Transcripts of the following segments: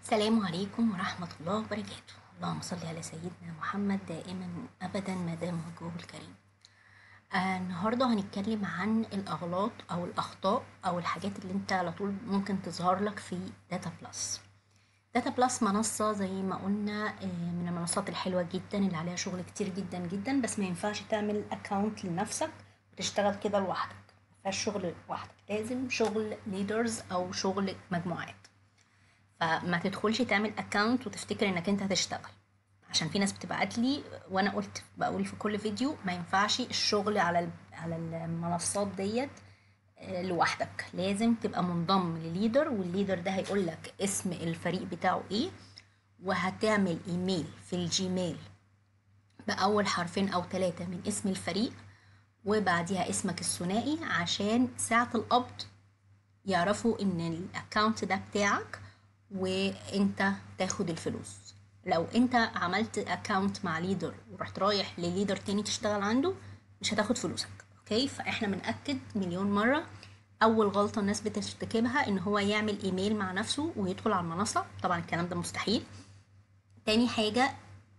السلام عليكم ورحمة الله وبركاته اللهم صل على سيدنا محمد دائما أبدا ما دام وجهه الكريم آه النهاردة هنتكلم عن الأغلاط أو الأخطاء أو الحاجات اللي انت على طول ممكن تظهر لك في داتا بلس داتا بلس منصة زي ما قلنا آه، من المنصات الحلوة جدا اللي عليها شغل كتير جدا جدا بس ما ينفعش تعمل اكونت لنفسك وتشتغل كده لوحدك ما فيهاش شغل لوحدك لازم شغل ليدرز أو شغل مجموعات فما تدخلش تعمل اكونت وتفتكر انك انت هتشتغل عشان في ناس بتبقى لي وانا قلت بقول في كل فيديو ما ينفعش الشغل على ال- على المنصات ديت آه، لوحدك لازم تبقى منضم لليدر والليدر ده هيقول لك اسم الفريق بتاعه ايه وهتعمل ايميل في الجيميل بأول حرفين أو ثلاثة من اسم الفريق وبعديها اسمك الثنائي عشان ساعة القبض يعرفوا ان الاكونت ده بتاعك وانت تاخد الفلوس لو انت عملت اكونت مع ليدر ورحت رايح لليدر تاني تشتغل عنده مش هتاخد فلوسك اوكي فاحنا بنأكد مليون مرة اول غلطة الناس بترتكبها ان هو يعمل ايميل مع نفسه ويدخل على المنصة طبعا الكلام ده مستحيل تاني حاجة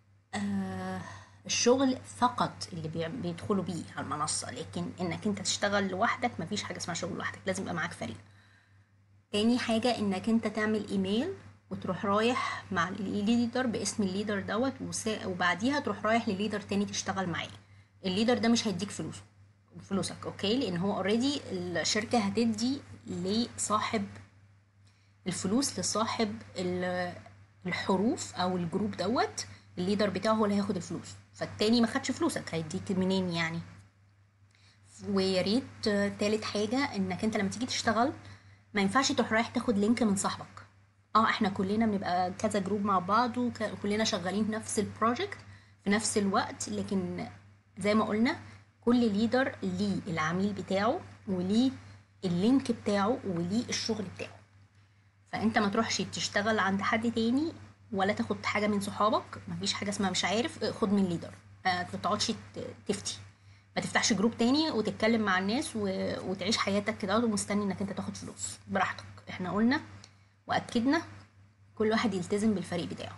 آه الشغل فقط اللي بي- بيدخلوا بيه على المنصة لكن انك انت تشتغل لوحدك مفيش حاجة اسمها شغل لوحدك لازم يبقى معاك فريق تاني حاجة انك انت تعمل ايميل وتروح رايح مع الليدر باسم الليدر دوت وسا- وبعديها تروح رايح لليدر تاني تشتغل معاه الليدر ده مش هيديك فلوسه فلوسك اوكي لان هو اوريدي الشركة هتدي لصاحب الفلوس لصاحب ال- الحروف او الجروب دوت الليدر بتاعه هو اللي هياخد الفلوس فالتاني ما خدش فلوسك هيديك منين يعني ويا ريت آه، تالت حاجة انك انت لما تيجي تشتغل ما ينفعش تروح رايح تاخد لينك من صاحبك اه احنا كلنا بنبقى كذا جروب مع بعض وكلنا شغالين في نفس البروجكت في نفس الوقت لكن زي ما قلنا كل ليدر ليه العميل بتاعه وليه اللينك بتاعه وليه الشغل بتاعه فانت ما تروحش تشتغل عند حد تاني ولا تاخد حاجه من صحابك مفيش حاجه اسمها مش عارف اه، خد من ليدر آه، ما تقعدش ت- تفتي ما تفتحش جروب تاني وتتكلم مع الناس و... وتعيش حياتك كده ومستني انك انت تاخد فلوس براحتك احنا قلنا واكدنا كل واحد يلتزم بالفريق بتاعه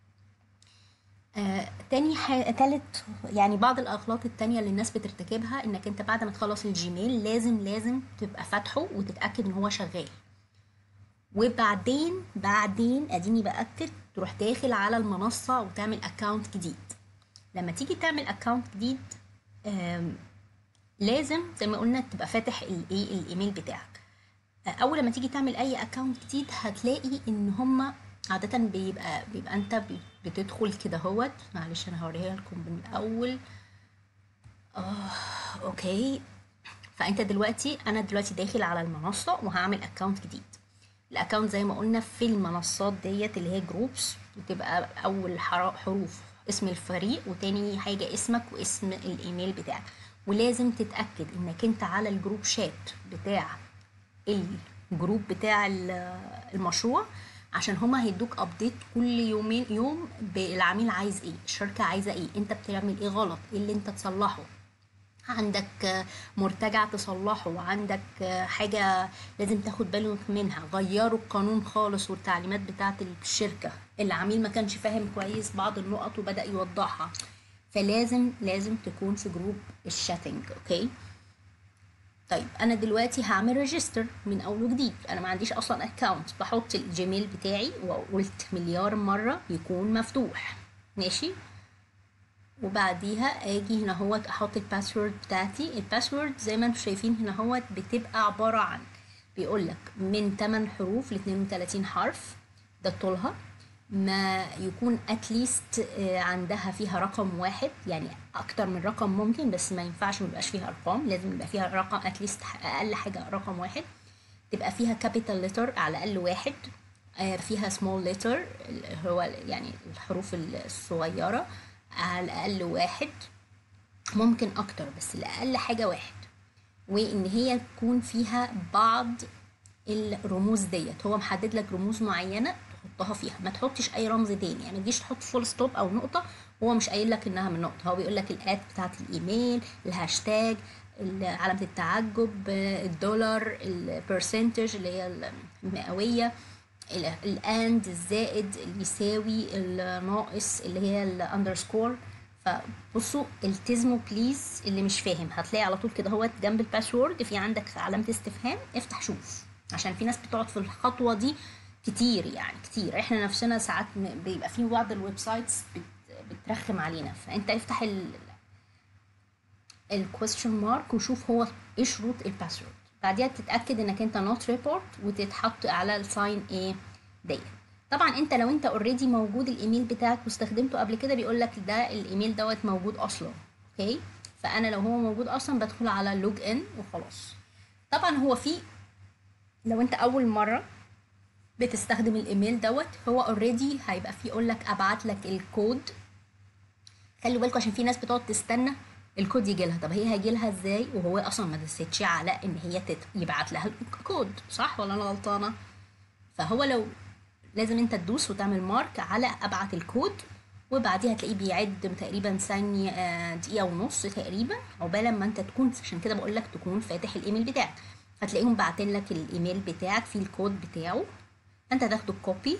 آه، تاني حاجة تالت يعني بعض الأغلاط التانية اللي الناس بترتكبها إنك أنت بعد ما تخلص الجيميل لازم لازم تبقى فاتحه وتتأكد إن هو شغال وبعدين بعدين اديني باكد تروح داخل على المنصه وتعمل اكونت جديد لما تيجي تعمل اكونت جديد آم، لازم زي ما قلنا تبقى فاتح الايه الايميل بتاعك آه، اول لما تيجي تعمل اي اكونت جديد هتلاقي ان هما عادة بيبقى بيبقى انت بي- بتدخل كده هوت معلش انا هوريها لكم من الاول اوكي فانت دلوقتي انا دلوقتي داخل على المنصه وهعمل اكونت جديد الاكونت زي ما قلنا في المنصات ديت اللي هي جروبس بتبقى اول حر- حروف اسم الفريق وتاني حاجه اسمك واسم الايميل بتاعك ولازم تتاكد انك انت على الجروب شات بتاع الجروب بتاع ال- المشروع عشان هما هيدوك ابديت كل يومين يوم بالعميل عايز ايه الشركه عايزه ايه انت بتعمل ايه غلط ايه اللي انت تصلحه عندك آه، مرتجع تصلحه وعندك آه، حاجة لازم تاخد بالك منها غيروا القانون خالص والتعليمات بتاعة الشركة العميل ما كانش فاهم كويس بعض النقط وبدأ يوضحها فلازم لازم تكون في جروب الشاتنج اوكي طيب انا دلوقتي هعمل ريجستر من اول وجديد انا ما عنديش اصلا اكونت بحط الجيميل بتاعي وقلت مليار مرة يكون مفتوح ماشي وبعديها اجي هنا هو احط الباسورد بتاعتي الباسورد زي ما انتم شايفين هنا هو بتبقى عبارة عن بيقول لك من 8 حروف ل 32 حرف ده طولها ما يكون اتليست عندها فيها رقم واحد يعني اكتر من رقم ممكن بس ما ينفعش ما يبقاش فيها ارقام لازم يبقى فيها رقم اتليست اقل حاجة رقم واحد تبقى فيها كابيتال لتر على الاقل واحد آه، فيها سمول لتر هو يعني الحروف الصغيرة على الاقل واحد ممكن اكتر بس الاقل حاجة واحد وان هي تكون فيها بعض الرموز ديت هو محدد لك رموز معينة تحطها فيها ما تحطش اي رمز تاني يعني ما تجيش تحط فول ستوب او نقطة هو مش قايل لك انها من نقطة هو بيقول لك الات بتاعت الايميل الهاشتاج علامة التعجب الدولار البرسنتج اللي هي المئوية الاند الزائد اللي يساوي الناقص اللي هي الاندرسكور فبصوا التزموا بليز اللي مش فاهم هتلاقي على طول كده هو جنب الباسورد في عندك علامه استفهام افتح شوف عشان في ناس بتقعد في الخطوه دي كتير يعني كتير احنا نفسنا ساعات بيبقى في بعض الويب سايتس بترخم علينا فانت افتح ال الكويستشن مارك وشوف هو ايه شروط الباسورد بعديها تتاكد انك انت نوت ريبورت وتتحط على الساين ايه ديت طبعا انت لو انت اوريدي موجود الايميل بتاعك واستخدمته قبل كده بيقول لك ده الايميل دوت موجود اصلا اوكي فانا لو هو موجود اصلا بدخل على لوج ان وخلاص طبعا هو في لو انت اول مره بتستخدم الايميل دوت هو اوريدي هيبقى فيه يقول لك ابعت لك الكود خلوا بالكم عشان في ناس بتقعد تستنى الكود يجي لها طب هي هيجي لها ازاي وهو اصلا ما دستش على ان هي تت... يبعت لها الكود صح ولا انا غلطانه فهو لو لازم انت تدوس وتعمل مارك على ابعت الكود وبعديها هتلاقيه بيعد تقريبا ثانية دقيقة ونص تقريبا عقبال ما انت تكون عشان كده بقول لك تكون فاتح الايميل بتاعك هتلاقيهم باعتين لك الايميل بتاعك فيه الكود بتاعه انت تاخده كوبي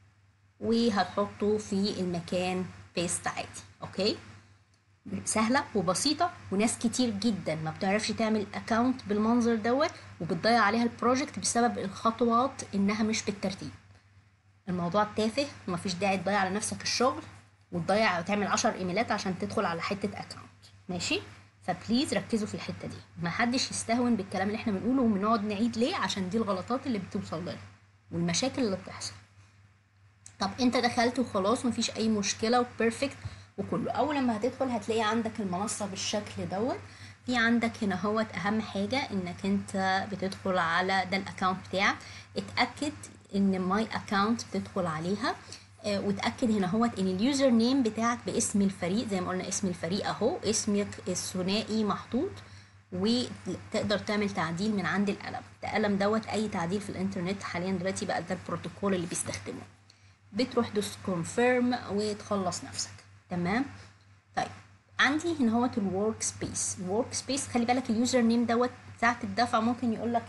وهتحطه في المكان بيست عادي اوكي سهله وبسيطه وناس كتير جدا ما بتعرفش تعمل اكونت بالمنظر دوت وبتضيع عليها البروجكت بسبب الخطوات انها مش بالترتيب الموضوع تافه ومفيش داعي تضيع على نفسك الشغل وتضيع وتعمل 10 ايميلات عشان تدخل على حته اكونت ماشي فبليز ركزوا في الحته دي ما حدش يستهون بالكلام اللي احنا بنقوله وبنقعد نعيد ليه عشان دي الغلطات اللي بتوصل لنا والمشاكل اللي بتحصل طب انت دخلت وخلاص مفيش اي مشكله وبيرفكت وكله اول لما هتدخل هتلاقي عندك المنصه بالشكل دوت في عندك هنا هو اهم حاجه انك انت بتدخل على ده الاكونت بتاعك اتاكد ان ماي اكونت بتدخل عليها اه وتاكد هنا هو ان اليوزر نيم بتاعك باسم الفريق زي ما قلنا اسم الفريق اهو اسمك الثنائي محطوط وتقدر تعمل تعديل من عند القلم القلم دوت اي تعديل في الانترنت حاليا دلوقتي بقى ده البروتوكول اللي بيستخدمه بتروح دوس كونفيرم وتخلص نفسك تمام طيب عندي هنا هو الورك سبيس الورك سبيس خلي بالك اليوزر نيم دوت ساعه الدفع ممكن يقول لك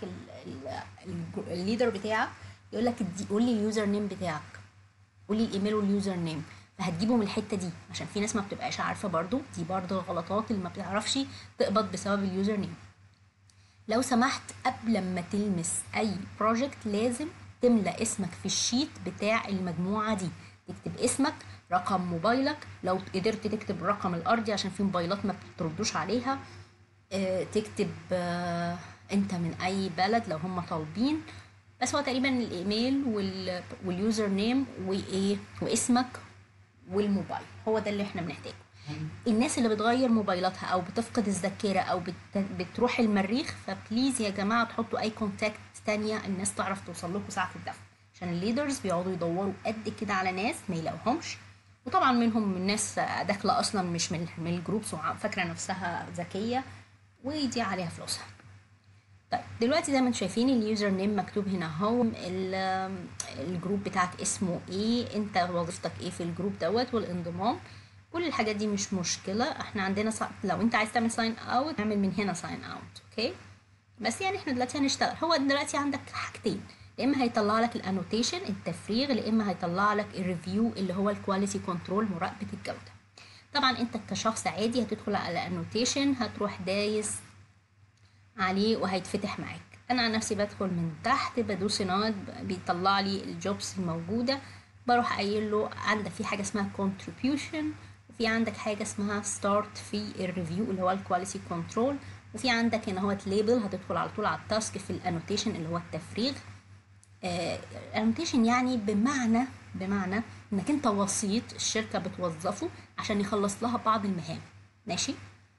الليدر بتاعك يقول لك قول لي اليوزر نيم بتاعك قول لي الايميل واليوزر نيم فهتجيبه من الحته دي عشان في ناس ما بتبقاش عارفه برضو دي برضو الغلطات اللي ما بتعرفش تقبض بسبب اليوزر نيم لو سمحت قبل ما تلمس اي بروجكت لازم تملى اسمك في الشيت بتاع المجموعه دي تكتب اسمك رقم موبايلك لو قدرت تكتب الرقم الارضي عشان في موبايلات ما بتردوش عليها اه تكتب اه انت من اي بلد لو هم طالبين بس هو تقريبا الايميل واليوزر نيم وايه واسمك والموبايل هو ده اللي احنا بنحتاجه الناس اللي بتغير موبايلاتها او بتفقد الذاكره او بت... بتروح المريخ فبليز يا جماعه تحطوا اي كونتاكت تانية الناس تعرف توصل لكم ساعه الدفع عشان الليدرز بيقعدوا يدوروا قد كده على ناس ما يلاقوهمش وطبعا منهم من ناس داخله اصلا مش من من الجروبس وفاكره نفسها ذكيه ويضيع عليها فلوسها طيب دلوقتي زي ما انتم شايفين اليوزر نيم مكتوب هنا اهو الجروب بتاعك اسمه ايه انت وظيفتك ايه في الجروب دوت والانضمام كل الحاجات دي مش مشكله احنا عندنا صع... لو انت عايز تعمل ساين اوت اعمل من هنا ساين اوت اوكي بس يعني احنا دلوقتي هنشتغل هو دلوقتي عندك حاجتين يا اما هيطلع لك الانوتيشن التفريغ يا اما هيطلع لك الريفيو اللي هو الكواليتي كنترول مراقبه الجوده طبعا انت كشخص عادي هتدخل على الانوتيشن هتروح دايس عليه وهيتفتح معاك انا عن نفسي بدخل من تحت بدوس نود بيطلع لي الجوبس الموجوده بروح قايل له عندك في حاجه اسمها contribution وفي عندك حاجه اسمها ستارت في الريفيو اللي هو الكواليتي كنترول وفي عندك هنا هو ليبل هتدخل على طول على التاسك في الانوتيشن اللي هو التفريغ الانوتيشن يعني بمعنى بمعنى انك انت وسيط الشركه بتوظفه عشان يخلص لها بعض المهام ماشي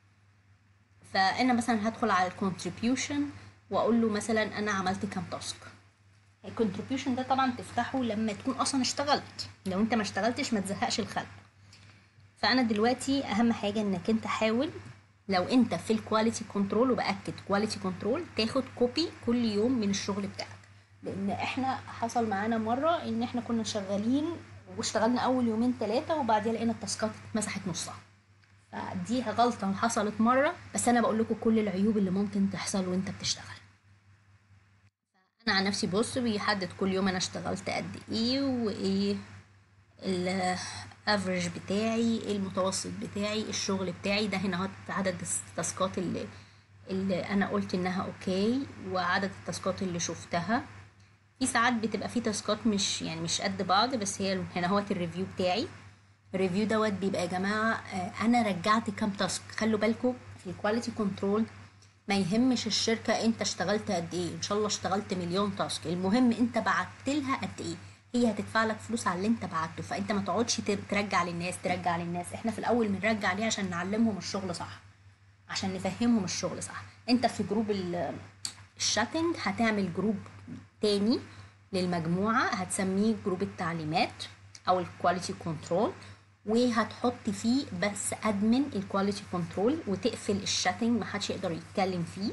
فانا مثلا هدخل على الكونتريبيوشن واقول له مثلا انا عملت كام تاسك الكونتريبيوشن ده طبعا تفتحه لما تكون اصلا اشتغلت لو انت ما اشتغلتش ما تزهقش الخلق فانا دلوقتي اهم حاجه انك انت حاول لو انت في الكواليتي كنترول وباكد كواليتي كنترول تاخد كوبي كل يوم من الشغل بتاعك لان احنا حصل معانا مره ان احنا كنا شغالين واشتغلنا اول يومين ثلاثه وبعدين لقينا التاسكات اتمسحت نصها فدي غلطه حصلت مره بس انا بقول لكم كل العيوب اللي ممكن تحصل وانت بتشتغل انا عن نفسي بص بيحدد كل يوم انا اشتغلت قد ايه وايه الافريج بتاعي المتوسط بتاعي الشغل بتاعي ده هنا اهو عدد التاسكات اللي اللي انا قلت انها اوكي وعدد التاسكات اللي شفتها في ساعات بتبقى في تاسكات مش يعني مش قد بعض بس هي هنا اهوت الريفيو بتاعي الريفيو دوت بيبقى يا جماعه آه، انا رجعت كام تاسك خلوا بالكم في الكواليتي كنترول ما يهمش الشركه انت اشتغلت قد ايه ان شاء الله اشتغلت مليون تاسك المهم انت بعت لها قد ايه هي هتدفع لك فلوس على اللي انت بعته فانت ما تقعدش ت- ترجع للناس ترجع للناس احنا في الاول بنرجع ليه عشان نعلمهم الشغل صح عشان نفهمهم الشغل صح انت في جروب ال- الشاتنج هتعمل جروب تاني للمجموعة هتسميه جروب التعليمات او الكواليتي كنترول وهتحط فيه بس ادمن الكواليتي كنترول وتقفل الشاتنج محدش يقدر يتكلم فيه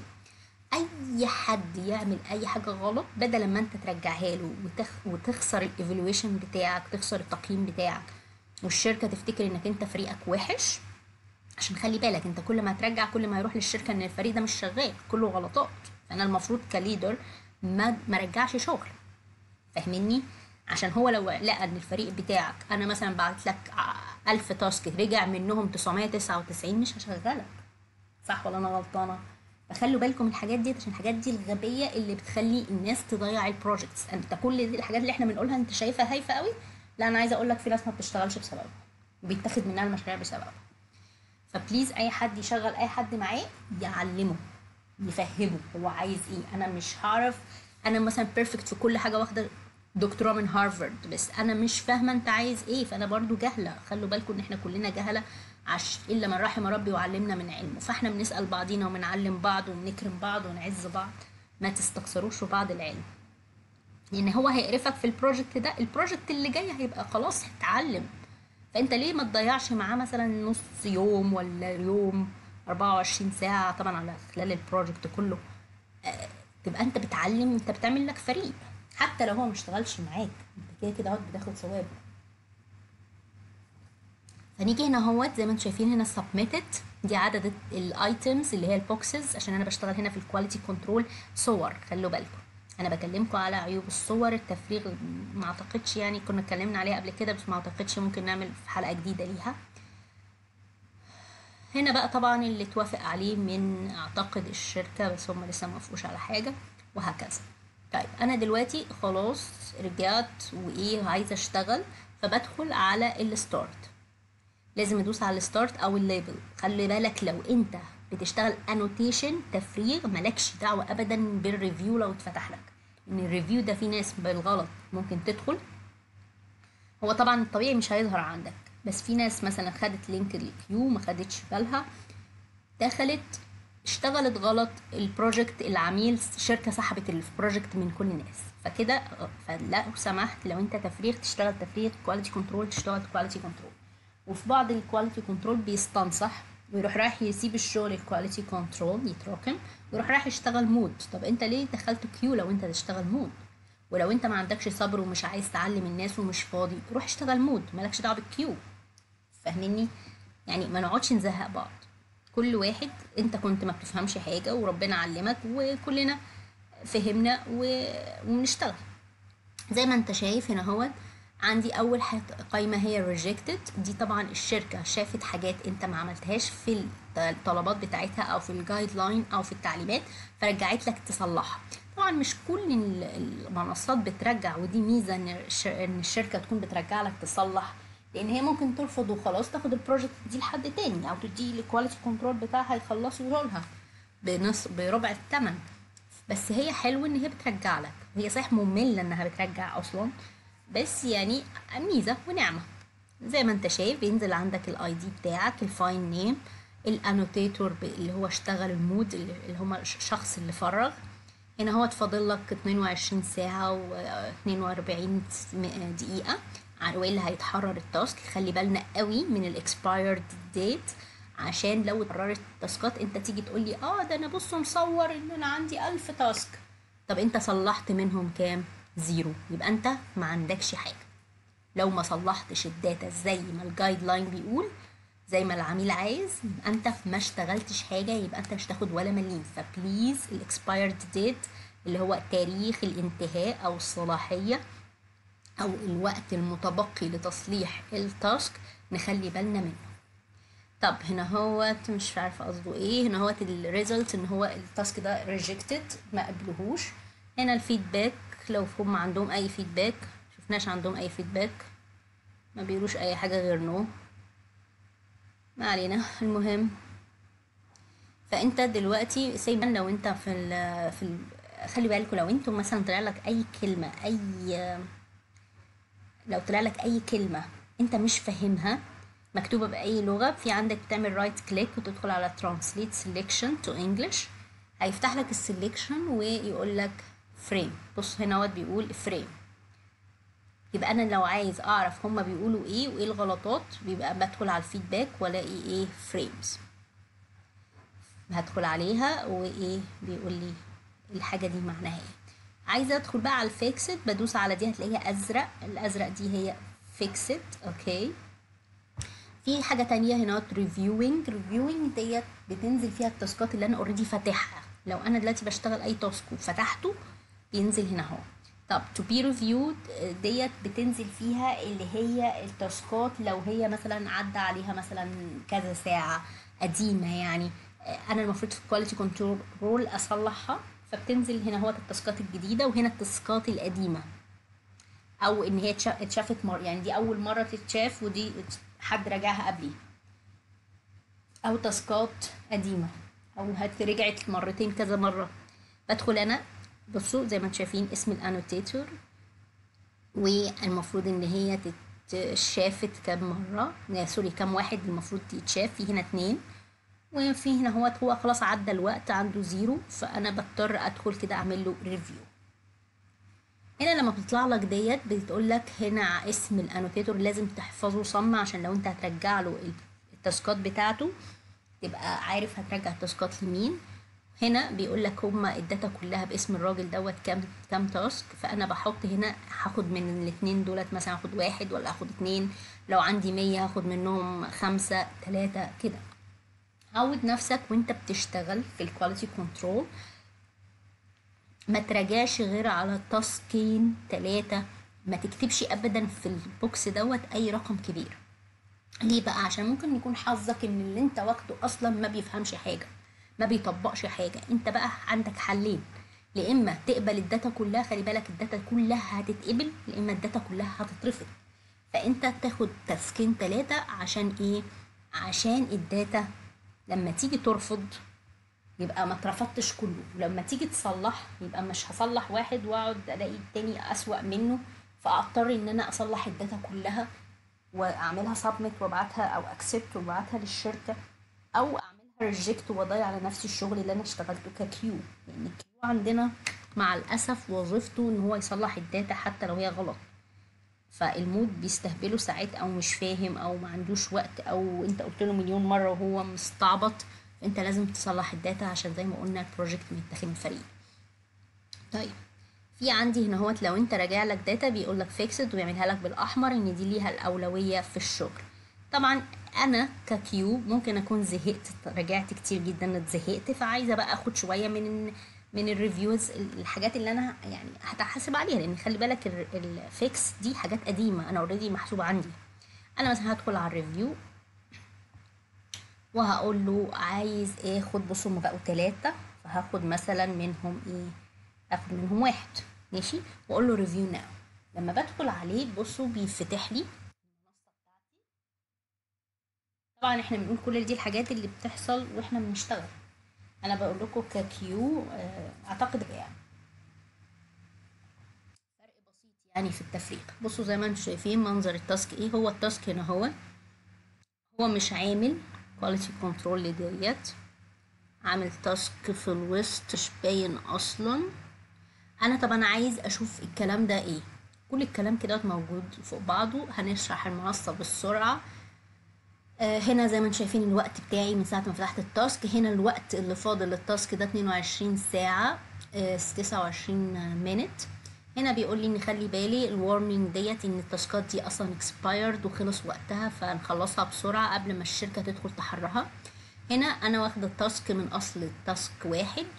اي حد يعمل اي حاجه غلط بدل ما انت ترجعها له وتخ... وتخسر الايفالويشن بتاعك تخسر التقييم بتاعك والشركه تفتكر انك انت فريقك وحش عشان خلي بالك انت كل ما ترجع كل ما يروح للشركه ان الفريق ده مش شغال كله غلطات فانا المفروض كليدر ما ما رجعش شغل فاهمني عشان هو لو لقى ان الفريق بتاعك انا مثلا بعت لك ع- 1000 تاسك رجع منهم 999 مش هشغلك صح ولا انا غلطانه فخلوا بالكم من الحاجات دي عشان الحاجات دي الغبيه اللي بتخلي الناس تضيع البروجكتس انت كل دي الحاجات اللي احنا بنقولها انت شايفها هايفه قوي لا انا عايزه اقول لك في ناس ما بتشتغلش بسببها وبيتاخد منها المشاريع بسببها فبليز اي حد يشغل اي حد معاه يعلمه يفهمه هو عايز ايه انا مش هعرف انا مثلا بيرفكت في كل حاجه واخده دكتوراه من هارفارد بس انا مش فاهمه انت عايز ايه فانا برضو جهله خلوا بالكم ان احنا كلنا جهله عش الا من رحم ربي وعلمنا من علمه فاحنا بنسال بعضينا وبنعلم بعض وبنكرم بعض ونعز بعض ما تستخسروش في بعض العلم لان هو هيقرفك في البروجكت ده البروجكت اللي جاي هيبقى خلاص اتعلم فانت ليه ما تضيعش معاه مثلا نص يوم ولا يوم 24 ساعة طبعا على خلال البروجكت كله آه، تبقى انت بتعلم انت بتعمل لك فريق حتى لو هو ما اشتغلش معاك انت كده كده اهوت بتاخد ثواب فنيجي هنا اهوت زي ما انتم شايفين هنا سبميتد دي عدد الايتمز اللي هي البوكسز عشان انا بشتغل هنا في الكواليتي كنترول صور خلوا بالكم انا بكلمكم على عيوب الصور التفريغ ما اعتقدش يعني كنا اتكلمنا عليها قبل كده بس ما اعتقدش ممكن نعمل في حلقة جديدة ليها هنا بقى طبعا اللي اتوافق عليه من اعتقد الشركة بس هم لسه ما وافقوش على حاجة وهكذا طيب انا دلوقتي خلاص رجعت وايه عايزة اشتغل فبدخل على الستارت لازم ادوس على الستارت او الليبل خلي بالك لو انت بتشتغل انوتيشن تفريغ مالكش دعوه ابدا بالريفيو لو اتفتح لك ان الريفيو ده في ناس بالغلط ممكن تدخل هو طبعا الطبيعي مش هيظهر عندك بس في ناس مثلا خدت لينك الكيو ما خدتش بالها دخلت اشتغلت غلط البروجكت العميل الشركه سحبت البروجكت من كل الناس فكده فلا لو سمحت لو انت تفريغ تشتغل تفريغ كواليتي كنترول تشتغل كواليتي كنترول وفي بعض الكواليتي كنترول بيستنصح ويروح رايح يسيب الشغل الكواليتي كنترول يتراكم ويروح رايح يشتغل مود طب انت ليه دخلت كيو لو انت تشتغل مود ولو انت ما عندكش صبر ومش عايز تعلم الناس ومش فاضي روح اشتغل مود مالكش دعوه بالكيو فاهمني يعني ما نقعدش نزهق بعض كل واحد انت كنت ما بتفهمش حاجه وربنا علمك وكلنا فهمنا و... وبنشتغل زي ما انت شايف هنا هو عندي اول حاجة قايمة هي rejected دي طبعا الشركة شافت حاجات انت ما عملتهاش في الطلبات بتاعتها او في الجايد لاين او في التعليمات فرجعت لك تصلحها طبعا مش كل ال- المنصات بترجع ودي ميزة ان الش- ان الشركة تكون بترجع لك تصلح لان هي ممكن ترفض وخلاص تاخد البروجكت دي لحد تاني او تديه للكواليتي كنترول بتاعها يخلصوا شغلها بنص بربع الثمن بس هي حلو ان هي بترجع لك هي صحيح مملة انها بترجع اصلا بس يعني ميزة ونعمة زي ما انت شايف بينزل عندك الاي دي بتاعك الفاين نيم الانوتيتور اللي هو اشتغل المود اللي اللي هما الشخص اللي فرغ هنا هو اتفاضل لك 22 ساعة و 42 دقيقة على اللي هيتحرر التاسك خلي بالنا قوي من الاكسبايرد ديت عشان لو اتحررت التاسكات انت تيجي تقول لي اه ده انا بص مصور ان انا عندي ألف تاسك طب انت صلحت منهم كام زيرو يبقى انت ما عندكش حاجة لو ما صلحتش الداتا زي ما الجايد لاين بيقول زي ما العميل عايز يبقى انت ما اشتغلتش حاجه يبقى انت مش هتاخد ولا مليم فبليز الاكسبايرد ديت اللي هو تاريخ الانتهاء او الصلاحيه او الوقت المتبقي لتصليح التاسك نخلي بالنا منه طب هنا هو مش عارفه قصده ايه هنا هو الريزلت ان هو التاسك ده ريجكتد ما قبلهوش هنا الفيدباك لو هم عندهم اي فيدباك شفناش عندهم اي فيدباك ما بيقولوش اي حاجه غير نو ما علينا المهم فانت دلوقتي سيبا لو انت في ال في ال خلي بالكوا لو انتم مثلا طلع لك اي كلمه اي لو طلع لك اي كلمه انت مش فاهمها مكتوبه باي لغه في عندك بتعمل رايت كليك وتدخل على ترانسليت سيلكشن تو انجلش هيفتح لك السلكشن ويقول لك فريم بص هنا هو بيقول فريم يبقى انا لو عايز اعرف هما بيقولوا ايه وايه الغلطات بيبقى بدخل على الفيدباك والاقي ايه فريمز هدخل عليها وايه بيقول لي الحاجه دي معناها ايه عايزه ادخل بقى على الفيكسد بدوس على دي هتلاقيها ازرق الازرق دي هي فيكسد اوكي في حاجه تانية هنا ريفيوينج ريفيوينج ديت بتنزل فيها التاسكات اللي انا اوريدي فاتحها لو انا دلوقتي بشتغل اي تاسك وفتحته بينزل هنا اهو طب تو بي ريفيود ديت بتنزل فيها اللي هي التاسكات لو هي مثلا عدى عليها مثلا كذا ساعه قديمه يعني انا المفروض في الكواليتي كنترول اصلحها فبتنزل هنا هو التاسكات الجديده وهنا التاسكات القديمه او ان هي اتشافت مره يعني دي اول مره تتشاف ودي حد راجعها قبلي او تاسكات قديمه او هت رجعت مرتين كذا مره بدخل انا بصوا زي ما انتم شايفين اسم الانوتيتور والمفروض ان هي تتشافت كام مره سوري كام واحد المفروض يتشاف في هنا اتنين وفي هنا هو هو خلاص عدى الوقت عنده زيرو فانا بضطر ادخل كده اعمل له ريفيو هنا لما بتطلع لك ديت بتقول لك هنا اسم الانوتيتور لازم تحفظه صم عشان لو انت هترجع له التاسكات بتاعته تبقى عارف هترجع التاسكات لمين هنا بيقول لك هما الداتا كلها باسم الراجل دوت كام كام تاسك فانا بحط هنا هاخد من الاثنين دولت مثلا هاخد واحد ولا هاخد اتنين لو عندي مية هاخد منهم خمسة تلاتة كده عود نفسك وانت بتشتغل في الكواليتي كنترول ما تراجعش غير على تاسكين تلاتة ما تكتبش ابدا في البوكس دوت اي رقم كبير ليه بقى عشان ممكن يكون حظك ان اللي انت واخده اصلا ما بيفهمش حاجه ما بيطبقش حاجه انت بقى عندك حلين يا اما تقبل الداتا كلها خلي بالك الداتا كلها هتتقبل يا اما الداتا كلها هتترفض فانت تاخد تاسكين تلاتة عشان ايه عشان الداتا لما تيجي ترفض يبقى ما اترفضتش كله ولما تيجي تصلح يبقى مش هصلح واحد واقعد الاقي التاني اسوأ منه فاضطر ان انا اصلح الداتا كلها واعملها سبميت وابعتها او اكسبت وابعتها للشركه او اعملها ريجكت واضيع على نفسي الشغل اللي انا اشتغلته ككيو لان الكيو عندنا مع الاسف وظيفته ان هو يصلح الداتا حتى لو هي غلط فالمود بيستهبله ساعات او مش فاهم او ما عندوش وقت او انت قلت له مليون مره وهو مستعبط انت لازم تصلح الداتا عشان زي ما قلنا البروجكت متاخد من فريق طيب في عندي هنا هوت لو انت راجع لك داتا بيقول لك فيكسد ويعملها لك بالاحمر ان دي ليها الاولويه في الشغل طبعا انا ككيو ممكن اكون زهقت راجعت كتير جدا اتزهقت فعايزه بقى اخد شويه من من الريفيوز الحاجات اللي انا يعني هتحاسب عليها لان خلي بالك الفيكس دي حاجات قديمه انا اوريدي محسوبه عندي انا مثلا هدخل على الريفيو وهقول له عايز ايه خد بصوا هما بقوا تلاتة فهاخد مثلا منهم ايه اخد منهم واحد ماشي واقول له ريفيو ناو لما بدخل عليه بصوا بيفتح لي طبعا احنا بنقول كل دي الحاجات اللي بتحصل واحنا بنشتغل انا بقول لكم ككيو اعتقد يعني فرق بسيط يعني في التفريق بصوا زي ما انتم شايفين منظر التاسك ايه هو التاسك هنا هو هو مش عامل كواليتي كنترول ديت عامل تاسك في الوسط مش باين اصلا انا طبعا عايز اشوف الكلام ده ايه كل الكلام كده موجود فوق بعضه هنشرح المنصه بالسرعه آه هنا زي ما انتم شايفين الوقت بتاعي من ساعه ما فتحت التاسك هنا الوقت اللي فاضل للتاسك ده 22 ساعه آه 29 مينت هنا بيقول لي ان خلي بالي الورنينج ديت ان التاسكات دي اصلا اكسبايرد وخلص وقتها فنخلصها بسرعه قبل ما الشركه تدخل تحرها هنا انا واخده التاسك من اصل التاسك واحد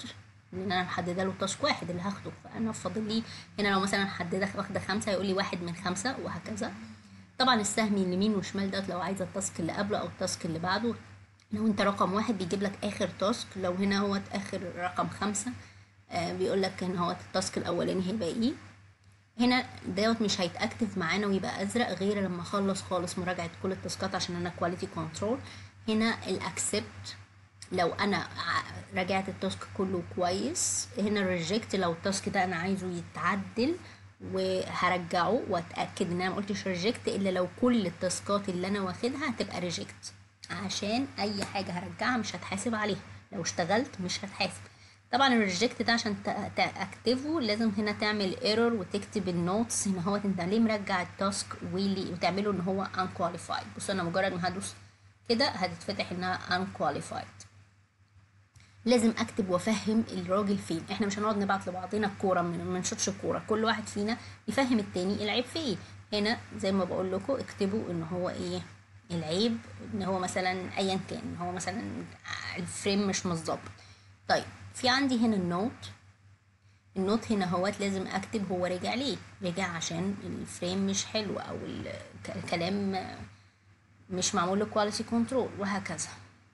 لان انا محدده له تاسك واحد اللي هاخده فانا فاضل لي هنا لو مثلا محدده واخده خمسه هيقول لي واحد من خمسه وهكذا طبعا السهم اليمين وشمال دوت لو عايزه التاسك اللي قبله او التاسك اللي بعده لو انت رقم واحد بيجيب لك اخر تاسك لو هنا هو اخر رقم خمسة آه بيقول لك ان هو التاسك الاولاني هيبقى ايه هنا دوت مش هيتاكتف معانا ويبقى ازرق غير لما اخلص خالص مراجعه كل التاسكات عشان انا كواليتي كنترول هنا الاكسبت لو انا راجعت التاسك كله كويس هنا الريجكت لو التاسك ده انا عايزه يتعدل وهرجعه واتاكد ان انا ما قلتش ريجكت الا لو كل التاسكات اللي انا واخدها هتبقى ريجكت عشان اي حاجه هرجعها مش هتحاسب عليها لو اشتغلت مش هتحاسب طبعا الريجكت ده عشان تاكتفه لازم هنا تعمل ايرور وتكتب النوتس هنا هو انت ليه مرجع التاسك وتعمله ان هو unqualified بص انا مجرد ما هدوس كده هتتفتح انها unqualified لازم اكتب وافهم الراجل فين احنا مش هنقعد نبعت لبعضنا الكوره ما نشوطش الكوره كل واحد فينا يفهم التاني العيب في ايه هنا زي ما بقول لكم اكتبوا ان هو ايه العيب ان هو مثلا ايا كان هو مثلا الفريم مش مظبط طيب في عندي هنا النوت النوت هنا هوت لازم اكتب هو رجع ليه رجع عشان الفريم مش حلو او الكلام مش معمول له كواليتي كنترول وهكذا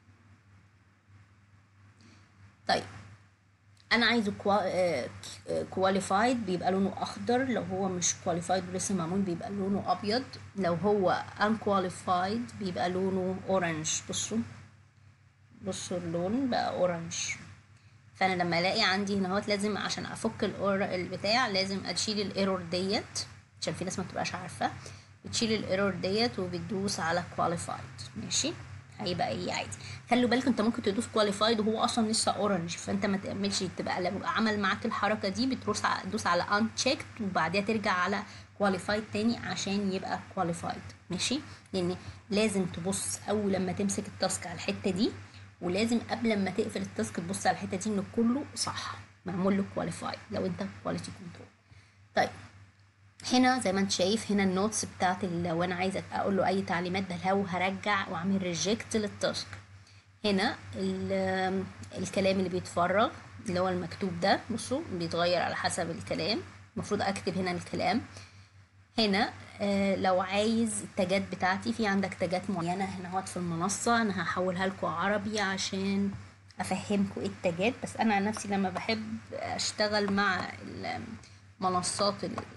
طيب انا عايزه كواليفايد بيبقى لونه اخضر لو هو مش كواليفايد ولسه معمول بيبقى لونه ابيض لو هو unqualified بيبقى لونه اورنج بصوا بصوا اللون بقى اورنج فانا لما الاقي عندي هنا اهوت لازم عشان افك الاور البتاع لازم اشيل الايرور ديت عشان في ناس ما بتبقاش عارفه بتشيل الايرور ديت وبتدوس على qualified ماشي هيبقى ايه عادي خلوا بالك انت ممكن تدوس كواليفايد وهو اصلا لسه اورنج فانت ما تعملش تبقى لو عمل معاك الحركه دي بتدوس على تدوس على ان تشيكت وبعديها ترجع على كواليفايد تاني عشان يبقى كواليفايد ماشي لان لازم تبص اول لما تمسك التاسك على الحته دي ولازم قبل ما تقفل التاسك تبص على الحته دي ان كله صح معمول له كواليفايد لو انت كواليتي كنترول طيب هنا زي ما انت شايف هنا النوتس بتاعت لو انا عايزه اقول له اي تعليمات ده لو هرجع واعمل ريجكت للتاسك هنا الكلام اللي بيتفرغ اللي هو المكتوب ده بصوا بيتغير على حسب الكلام المفروض اكتب هنا الكلام هنا آه لو عايز التاجات بتاعتي في عندك تاجات معينه هنا اهوت في المنصه انا هحولها لكم عربي عشان افهمكم ايه التاجات بس انا عن نفسي لما بحب اشتغل مع المنصات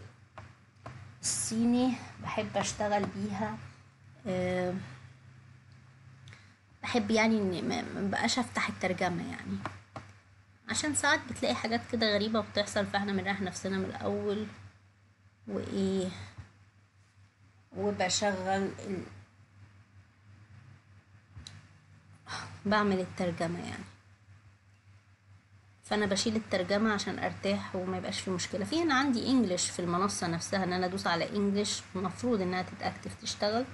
الصيني بحب اشتغل بيها أه بحب يعني ان ما بقاش افتح الترجمه يعني عشان ساعات بتلاقي حاجات كده غريبه بتحصل فاحنا بنريح نفسنا من الاول وايه وبشغل ال... بعمل الترجمه يعني فانا بشيل الترجمه عشان ارتاح وما يبقاش في مشكله في هنا عندي انجلش في المنصه نفسها ان انا ادوس على انجلش المفروض انها تتاكتف تشتغل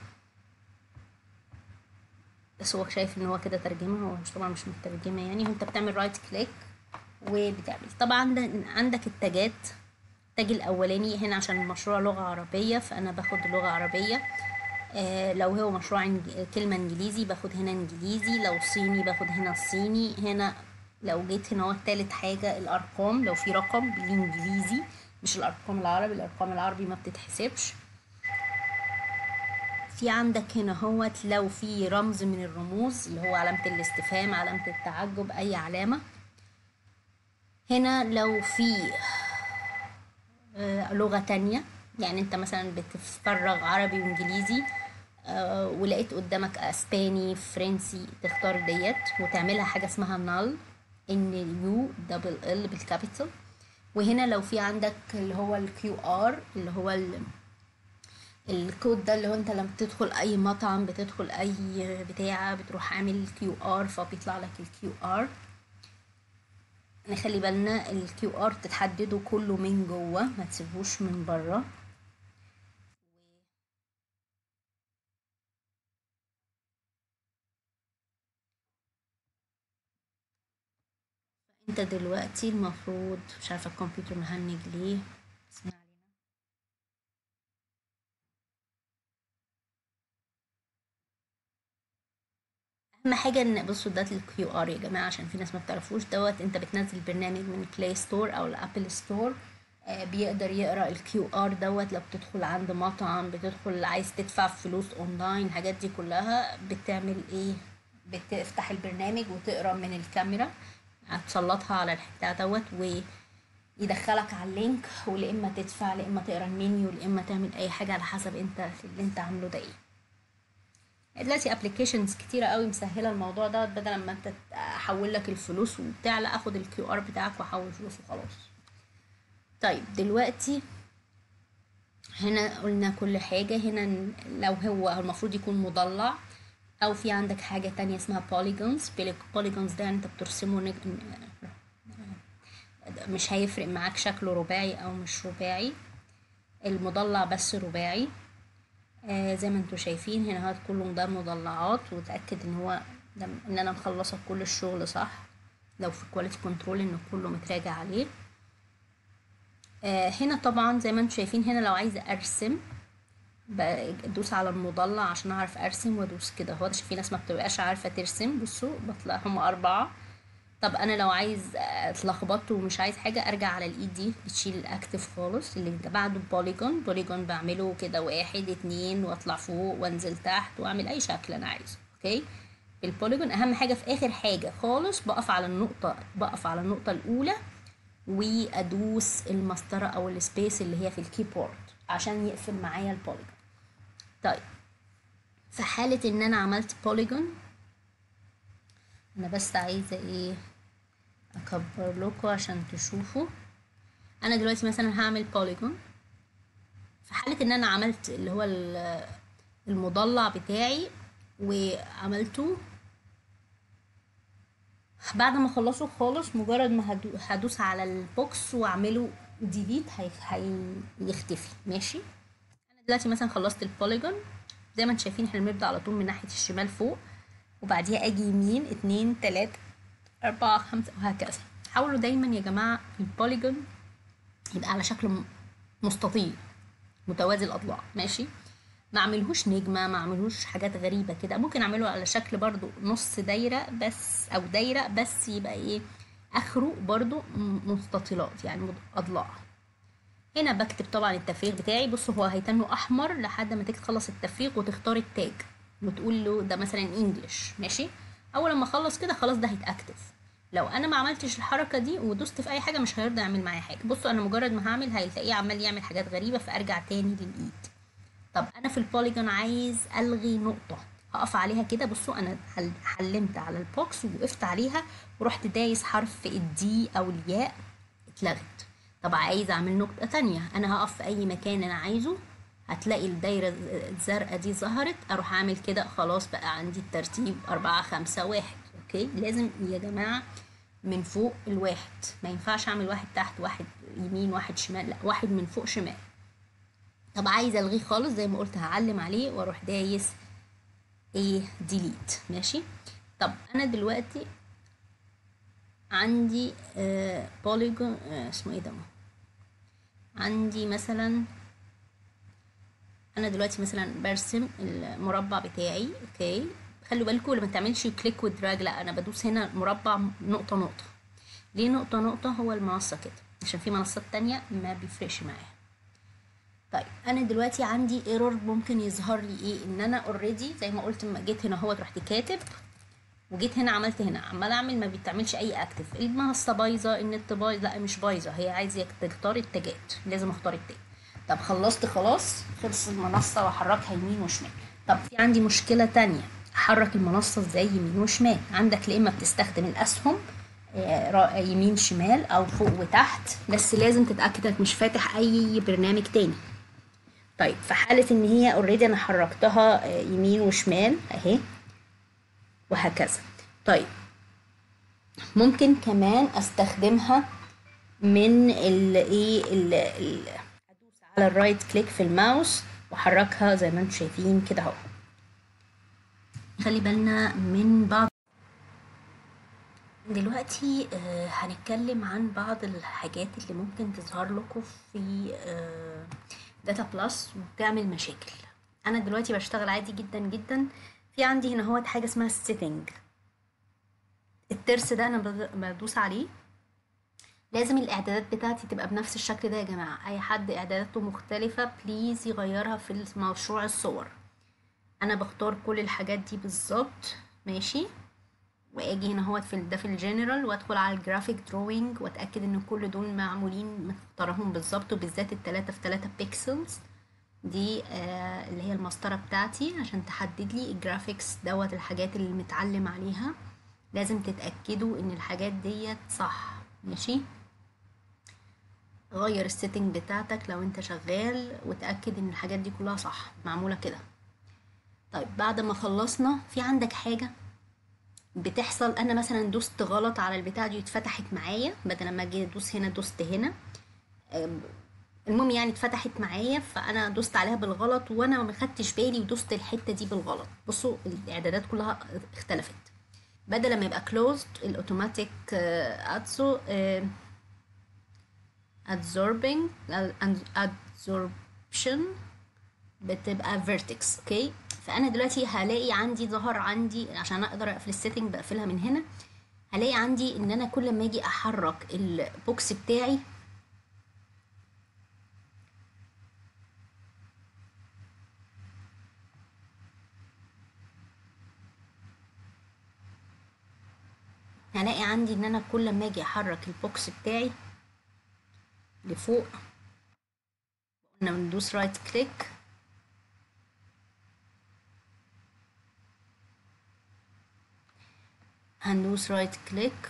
بس هو شايف ان هو كده ترجمه هو مش طبعا مش مترجمه يعني انت بتعمل رايت كليك وبتعمل طبعا عندك التاجات التاج الاولاني هنا عشان المشروع لغه عربيه فانا باخد لغه عربيه آه لو هو مشروع إنج... كلمه انجليزي باخد هنا انجليزي لو صيني باخد هنا صيني هنا لو جيت هنا هو تالت حاجة الأرقام لو في رقم بالإنجليزي مش الأرقام العربي الأرقام العربي ما بتتحسبش في عندك هنا هوت لو في رمز من الرموز اللي هو علامة الاستفهام علامة التعجب أي علامة هنا لو في آه لغة تانية يعني انت مثلا بتفرغ عربي وانجليزي آه ولقيت قدامك اسباني فرنسي تختار ديت وتعملها حاجة اسمها نال ان يو دبل ال بالكابيتال وهنا لو في عندك اللي هو الكيو ار اللي هو ال الكود ده اللي هو انت لما بتدخل اي مطعم بتدخل اي بتاعه بتروح عامل كيو ار فبيطلع لك الكيو ار نخلي بالنا الكيو ار تتحدده كله من جوه ما تسيبوش من بره انت دلوقتي المفروض مش عارفه الكمبيوتر مهنج ليه بس ما علينا اهم حاجه ان بصوا ده الكيو ار يا جماعه عشان في ناس ما بتعرفوش دوت انت بتنزل برنامج من بلاي ستور او الابل ستور آه، بيقدر يقرا الكيو ار دوت لو بتدخل عند مطعم بتدخل عايز تدفع فلوس اونلاين الحاجات دي كلها بتعمل ايه بتفتح البرنامج وتقرا من الكاميرا هتسلطها على البتاع دوت ويدخلك على اللينك ولا اما تدفع لا اما تقرا المنيو لا اما تعمل اي حاجه على حسب انت اللي انت عامله ده ايه دلوقتي ابلكيشنز كتيره قوي مسهله الموضوع ده بدل ما انت احول لك الفلوس وبتاع لا اخد الكيو ار بتاعك واحول فلوس وخلاص طيب دلوقتي هنا قلنا كل حاجة هنا لو هو المفروض يكون مضلع أو في عندك حاجة تانية اسمها polygons polygons ده انت بترسمه نج... مش هيفرق معاك شكله رباعي أو مش رباعي المضلع بس رباعي آه زي ما انتوا شايفين هنا هات كله ده مضلعات وتأكد ان هو ده ان انا مخلصة كل الشغل صح لو في كواليتي كنترول ان كله متراجع عليه آه هنا طبعا زي ما انتم شايفين هنا لو عايزه ارسم بدوس على المضلع عشان اعرف ارسم وادوس كده هو عشان في ناس ما بتبقاش عارفه ترسم بصوا بطلع هم اربعه طب انا لو عايز اتلخبطت ومش عايز حاجه ارجع على الايد دي بتشيل الاكتف خالص اللي بعده بوليجون بوليجون بعمله كده واحد اتنين واطلع فوق وانزل تحت واعمل اي شكل انا عايزه اوكي البوليجون اهم حاجه في اخر حاجه خالص بقف على النقطه بقف على النقطه الاولى وادوس المسطره او السبيس اللي هي في الكيبورد عشان يقفل معايا البوليجون طيب في حالة ان انا عملت بوليجون انا بس عايزة ايه اكبر لكم عشان تشوفوا انا دلوقتي مثلا هعمل بوليجون في حالة ان انا عملت اللي هو المضلع بتاعي وعملته بعد ما اخلصه خالص مجرد ما هدوس على البوكس واعمله ديليت هيختفي ماشي انا دلوقتي مثلا خلصت البوليجون زي ما انتم شايفين احنا بنبدا على طول من ناحيه الشمال فوق وبعديها اجي يمين اتنين تلاتة اربعة خمسة وهكذا حاولوا دايما يا جماعة البوليجون يبقى على شكل مستطيل متوازي الاضلاع ماشي ما اعملهوش نجمة ما اعملهوش حاجات غريبة كده ممكن اعمله على شكل برضو نص دايرة بس او دايرة بس يبقى ايه اخره برضو مستطيلات يعني اضلاع هنا بكتب طبعا التفريغ بتاعي بصوا هو هيتنه احمر لحد ما تيجي تخلص التفريغ وتختار التاج وتقول له ده مثلا انجلش ماشي اول ما اخلص كده خلاص ده هيتاكتف لو انا ما عملتش الحركه دي ودوست في اي حاجه مش هيرضى يعمل معايا حاجه بصوا انا مجرد ما هعمل هيلاقيه عمال يعمل حاجات غريبه فارجع تاني للايد طب انا في البوليجون عايز الغي نقطه هقف عليها كده بصوا انا حلمت على البوكس ووقفت عليها ورحت دايس حرف الدي او الياء اتلغت طب عايز اعمل نقطه تانية انا هقف في اي مكان انا عايزه هتلاقي الدايرة الزرقاء دي ظهرت اروح اعمل كده خلاص بقى عندي الترتيب أربعة خمسة واحد اوكي لازم يا جماعة من فوق الواحد ما ينفعش اعمل واحد تحت واحد يمين واحد شمال لا واحد من فوق شمال طب عايزه الغيه خالص زي ما قلت هعلم عليه واروح دايس ايه ديليت ماشي طب انا دلوقتي عندي آه بوليجون آه اسمه ايه ده عندي مثلا انا دلوقتي مثلا برسم المربع بتاعي اوكي خلوا بالكم لما تعملش كليك ودراج لا انا بدوس هنا مربع نقطه نقطه ليه نقطه نقطه هو المنصه كده عشان في منصات تانية ما بيفرقش معايا طيب انا دلوقتي عندي ايرور ممكن يظهر لي ايه ان انا اوريدي زي ما قلت لما جيت هنا اهوت رحت كاتب وجيت هنا عملت هنا عمال اعمل ما بتعملش اي اكتف المنصه بايظه النت بايظ لا مش بايظه هي عايزه تختار التاجات لازم اختار التاج طب خلصت خلاص خلص المنصه واحركها يمين وشمال طب في عندي مشكله تانية احرك المنصه ازاي يمين وشمال عندك يا اما بتستخدم الاسهم يمين شمال او فوق وتحت بس لازم تتاكد انك مش فاتح اي برنامج تاني طيب في حالة ان هي اوريدي انا حركتها يمين وشمال اهي وهكذا طيب ممكن كمان استخدمها من الايه ادوس على الرايت كليك في الماوس واحركها زي ما انتم شايفين كده اهو خلي بالنا من بعض دلوقتي آه هنتكلم عن بعض الحاجات اللي ممكن تظهر لكم في آه داتا بلس وبتعمل مشاكل انا دلوقتي بشتغل عادي جدا جدا في عندي هنا هو حاجه اسمها السيتنج الترس ده انا بد- بدوس عليه لازم الاعدادات بتاعتي تبقى بنفس الشكل ده يا جماعه اي حد اعداداته مختلفه بليز يغيرها في مشروع الصور انا بختار كل الحاجات دي بالظبط ماشي واجي هنا هو في ال- ده في الجنرال وادخل على الجرافيك دروينج واتاكد ان كل دول معمولين مختارهم بالظبط وبالذات التلاتة في تلاتة بيكسلز دي آه اللي هي المسطره بتاعتي عشان تحدد لي الجرافيكس دوت الحاجات اللي متعلم عليها لازم تتاكدوا ان الحاجات ديت صح ماشي غير السيتنج بتاعتك لو انت شغال وتاكد ان الحاجات دي كلها صح معموله كده طيب بعد ما خلصنا في عندك حاجه بتحصل انا مثلا دوست غلط على البتاع دي اتفتحت معايا بدل ما اجي ادوس هنا دوست هنا أم، المهم يعني اتفتحت معايا فانا دوست عليها بالغلط وانا ما خدتش بالي ودوست الحته دي بالغلط بصوا الاعدادات كلها اختلفت بدل ما يبقى closed الاوتوماتيك ادسو absorbing absorption بتبقى vertex اوكي فانا دلوقتي هلاقي عندي ظهر عندي عشان اقدر اقفل السيتنج بقفلها من هنا هلاقي عندي ان انا كل ما اجي احرك البوكس بتاعي هلاقي عندي ان انا كل ما اجي احرك البوكس بتاعي لفوق قلنا بندوس رايت كليك هندوس رايت كليك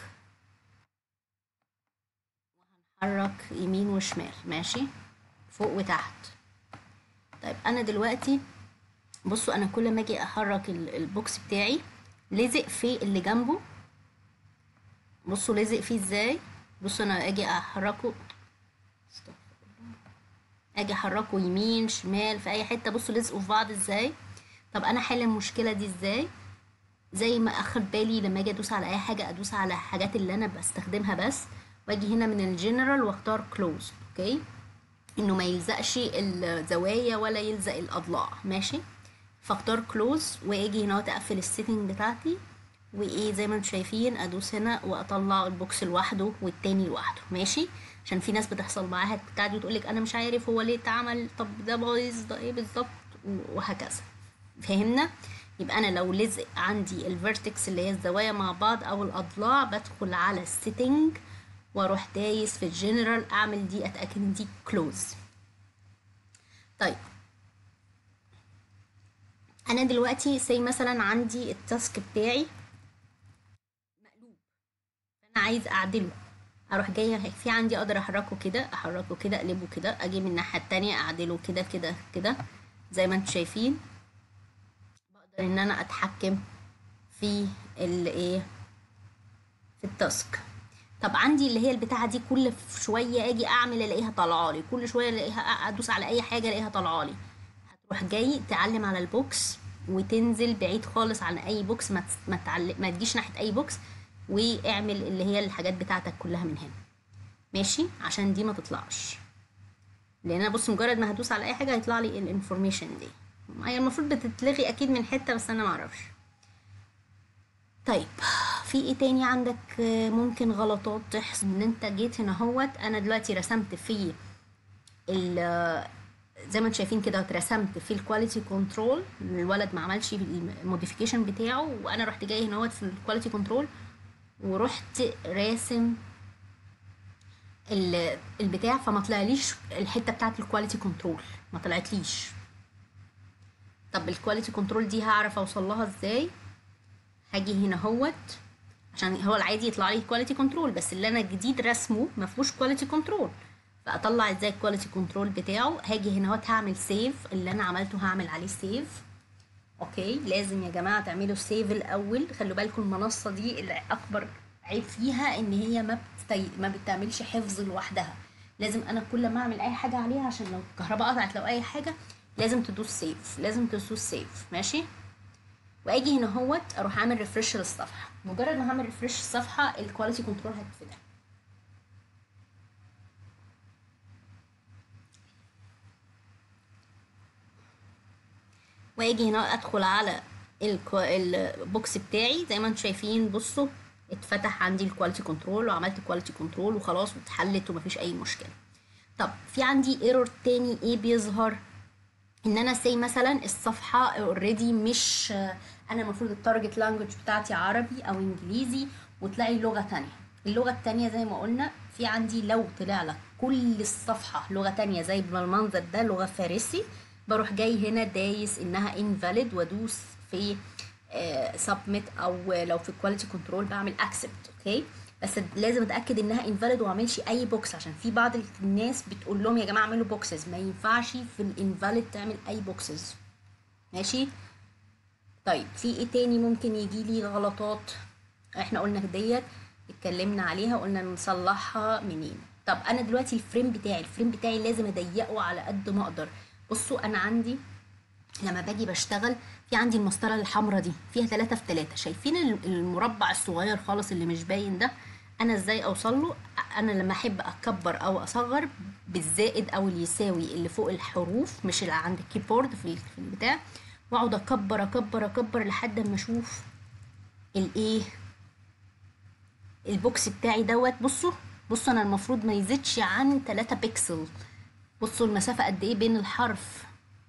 وهنحرك يمين وشمال ماشي فوق وتحت طيب انا دلوقتي بصوا انا كل ما اجي احرك ال- البوكس بتاعي لزق في اللي جنبه بصوا لزق فيه ازاي بصوا انا اجي احركه استغفر الله. اجي احركه يمين شمال في اي حته بصوا لزقوا في بعض ازاي طب انا حل المشكله دي ازاي زي ما اخد بالي لما اجي ادوس على اي حاجه ادوس على الحاجات اللي انا بستخدمها بس واجي هنا من الجنرال واختار كلوز اوكي انه ما يلزقش الزوايا ولا يلزق الاضلاع ماشي فاختار كلوز واجي هنا اقفل السيتنج بتاعتي وايه زي ما انتم شايفين ادوس هنا واطلع البوكس لوحده والتاني لوحده ماشي عشان في ناس بتحصل معاها البتاع دي وتقولك انا مش عارف هو ليه اتعمل طب ده بايظ ده ايه بالظبط وهكذا فهمنا يبقى انا لو لزق عندي الفيرتكس اللي هي الزوايا مع بعض او الاضلاع بدخل على السيتنج واروح دايس في الجنرال اعمل دي اتاكد ان دي كلوز طيب انا دلوقتي سي مثلا عندي التاسك بتاعي مقلوب فانا عايز اعدله اروح جايه في عندي اقدر احركه كده احركه كده اقلبه كده اجي من الناحيه التانية اعدله كده كده كده زي ما انتم شايفين بقدر ان انا اتحكم في الايه في التاسك طب عندي اللي هي البتاعه دي كل شويه اجي اعمل الاقيها طالعه لي كل شويه الاقيها ادوس على اي حاجه الاقيها طالعه لي هتروح جاي تعلم على البوكس وتنزل بعيد خالص عن اي بوكس ما تس- ما, تعل... ما تجيش ناحيه اي بوكس واعمل اللي هي الحاجات بتاعتك كلها من هنا ماشي عشان دي ما تطلعش لان انا بص مجرد ما هدوس على اي حاجه هيطلع لي الانفورميشن دي هي المفروض بتتلغي اكيد من حته بس انا ما اعرفش طيب في ايه تاني عندك آه، ممكن غلطات تحصل ان انت جيت هنا هوت انا دلوقتي رسمت في ال زي ما انتم شايفين كده اترسمت في الكواليتي كنترول الولد ما عملش الموديفيكيشن بتاعه وانا رحت جاي هنا هوت في الكواليتي كنترول ورحت راسم ال- البتاع فما طلعليش الحته بتاعت الكواليتي كنترول ما طلعتليش طب الكواليتي كنترول دي هعرف اوصل لها ازاي هاجي هنا هوت عشان هو العادي يطلع لي كواليتي كنترول بس اللي انا جديد رسمه ما فيهوش كواليتي كنترول فاطلع ازاي الكواليتي كنترول بتاعه هاجي هنا هوت هعمل سيف اللي انا عملته هعمل عليه سيف اوكي لازم يا جماعه تعملوا سيف الاول خلوا بالكم المنصه دي اللي اكبر عيب فيها ان هي ما بتستي... ما بتعملش حفظ لوحدها لازم انا كل ما اعمل اي حاجه عليها عشان لو الكهرباء قطعت لو اي حاجه لازم تدوس سيف لازم تدوس سيف ماشي واجي هنا اهوت اروح اعمل ريفرش للصفحه مجرد ما هعمل ريفرش الصفحه الكواليتي كنترول هتتفتح واجي هنا ادخل على الكو- البوكس بتاعي زي ما انتم شايفين بصوا اتفتح عندي الكواليتي كنترول وعملت كواليتي كنترول وخلاص واتحلت ومفيش اي مشكله طب في عندي ايرور تاني ايه بيظهر ان انا سي مثلا الصفحه اوريدي مش انا المفروض التارجت لانجوج بتاعتي عربي او انجليزي وتلاقي لغه تانية اللغه التانية زي ما قلنا في عندي لو طلع لك كل الصفحه لغه تانية زي بالمنظر ده لغه فارسي بروح جاي هنا دايس انها invalid وادوس في سبميت او لو في كواليتي كنترول بعمل اكسبت اوكي بس لازم اتاكد انها انفاليد وما اعملش اي بوكس عشان في بعض الناس بتقول لهم يا جماعه اعملوا بوكسز ما ينفعش في الانفاليد تعمل اي بوكسز ماشي طيب في ايه تاني ممكن يجي لي غلطات احنا قلنا ديت اتكلمنا عليها قلنا نصلحها منين طب انا دلوقتي الفريم بتاعي الفريم بتاعي لازم اضيقه على قد ما اقدر بصوا انا عندي لما باجي بشتغل في عندي المسطره الحمراء دي فيها 3 في 3 شايفين الم- المربع الصغير خالص اللي مش باين ده انا ازاي اوصل له انا لما احب اكبر او اصغر بالزائد او اليساوي اللي فوق الحروف مش اللي عند الكيبورد في ال- في البتاع واقعد اكبر اكبر اكبر لحد ما اشوف الايه البوكس بتاعي دوت بصوا بصوا انا المفروض ما يزيدش عن 3 بيكسل بصوا المسافه قد ايه بين الحرف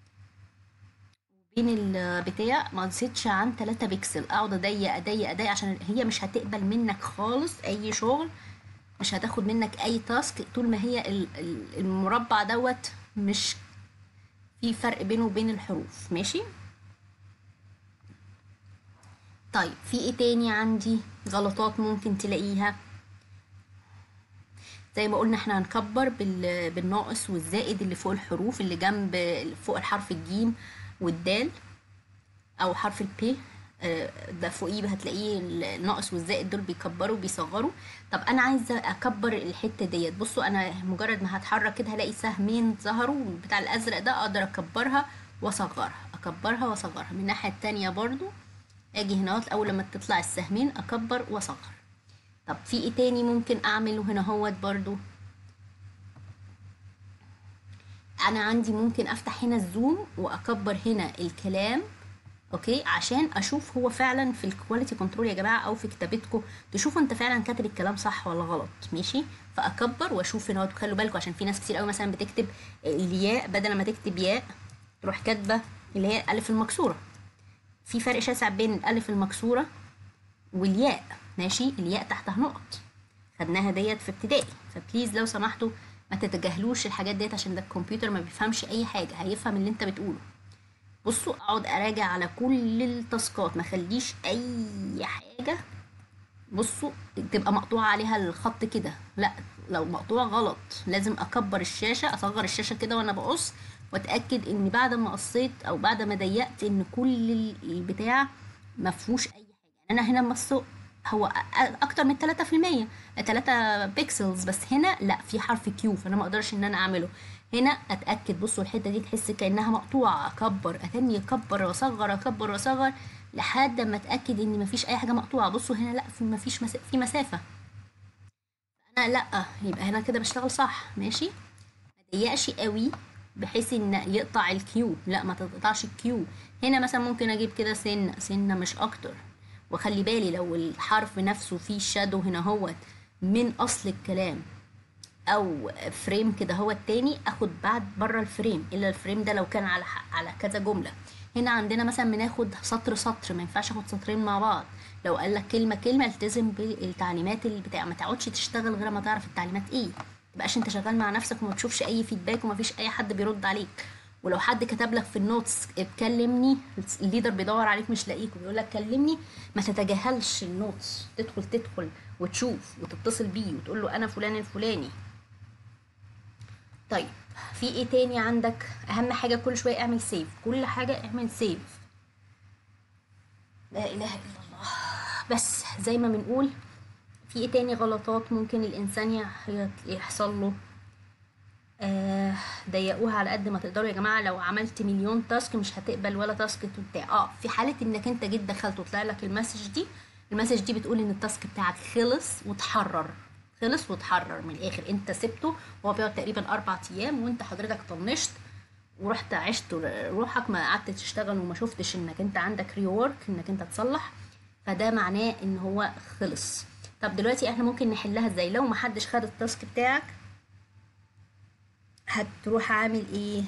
بين البتاع ما تزيدش عن 3 بكسل اقعد اضيق اضيق اضيق عشان هي مش هتقبل منك خالص اي شغل مش هتاخد منك اي تاسك طول ما هي ال- ال- المربع دوت مش في فرق بينه وبين الحروف ماشي طيب في ايه تاني عندي غلطات ممكن تلاقيها زي ما قلنا احنا هنكبر بال- بالناقص والزائد اللي فوق الحروف اللي جنب فوق الحرف الجيم والدال او حرف البي ده فوقيه هتلاقيه الناقص والزائد دول بيكبروا بيصغروا طب انا عايزه اكبر الحته ديت بصوا انا مجرد ما هتحرك كده هلاقي سهمين ظهروا بتاع الازرق ده اقدر اكبرها واصغرها اكبرها واصغرها من الناحيه التانية برضو اجي هنا اهوت اول لما تطلع السهمين اكبر واصغر طب في ايه تاني ممكن اعمله هنا اهوت برضو انا عندي ممكن افتح هنا الزوم واكبر هنا الكلام اوكي عشان اشوف هو فعلا في الكواليتي كنترول يا جماعه او في كتابتكم تشوفوا انت فعلا كاتب الكلام صح ولا غلط ماشي فاكبر واشوف هنا اهوت. خلوا بالكم عشان في ناس كتير قوي مثلا بتكتب الياء بدل ما تكتب ياء تروح كاتبه اللي هي الالف المكسوره في فرق شاسع بين الالف المكسوره والياء ماشي الياء تحتها نقط خدناها ديت في ابتدائي فبليز لو سمحتوا ما تتجاهلوش الحاجات ديت عشان ده الكمبيوتر ما بيفهمش اي حاجه هيفهم اللي انت بتقوله بصوا اقعد اراجع على كل التاسكات ما خليش اي حاجه بصوا تبقى مقطوعه عليها الخط كده لا لو مقطوع غلط لازم اكبر الشاشه اصغر الشاشه كده وانا بقص واتاكد ان بعد ما قصيت او بعد ما ضيقت ان كل البتاع ما فيهوش اي حاجه يعني انا هنا مصه هو أ- اكتر من 3% 3 بيكسلز بس هنا لا في حرف كيو فانا ما اقدرش ان انا اعمله هنا اتاكد بصوا الحته دي تحس كانها مقطوعه اكبر اتني اكبر واصغر اكبر واصغر لحد ما اتاكد ان مفيش اي حاجه مقطوعه بصوا هنا لا في مفيش مس... في مسافه انا لا يبقى هنا كده بشتغل صح ماشي ما ضيقش قوي بحيث ان يقطع الكيو لا ما تقطعش الكيو هنا مثلا ممكن اجيب كده سنه سنه مش اكتر وخلي بالي لو الحرف نفسه فيه شادو هنا هوت من اصل الكلام او فريم كده هو التاني اخد بعد بره الفريم الا الفريم ده لو كان على ح- على كذا جمله هنا عندنا مثلا بناخد سطر سطر ما ينفعش اخد سطرين مع بعض لو قال لك كلمه كلمه التزم بالتعليمات اللي بتاع ما تقعدش تشتغل غير ما تعرف التعليمات ايه تبقاش انت شغال مع نفسك وما تشوفش اي فيدباك وما فيش اي حد بيرد عليك ولو حد كتب لك في النوتس اتكلمني الليدر بيدور عليك مش لاقيك وبيقول لك كلمني ما تتجاهلش النوتس تدخل تدخل وتشوف وتتصل بيه وتقول له انا فلان الفلاني طيب في ايه تاني عندك اهم حاجه كل شويه اعمل سيف كل حاجه اعمل سيف لا اله الا الله بس زي ما بنقول في ايه تاني غلطات ممكن الانسان يح- يحصل له آه ضيقوها على قد ما تقدروا يا جماعه لو عملت مليون تاسك مش هتقبل ولا تاسك بتاع اه في حاله انك انت جيت دخلت وطلع لك المسج دي المسج دي بتقول ان التاسك بتاعك خلص وتحرر خلص وتحرر من الاخر انت سبته وهو بيقعد تقريبا اربع ايام وانت حضرتك طنشت ورحت عشت روحك ما قعدت تشتغل وما شفتش انك انت عندك ريورك انك انت تصلح فده معناه ان هو خلص طب دلوقتي احنا ممكن نحلها ازاي لو محدش خد التاسك بتاعك هتروح عامل ايه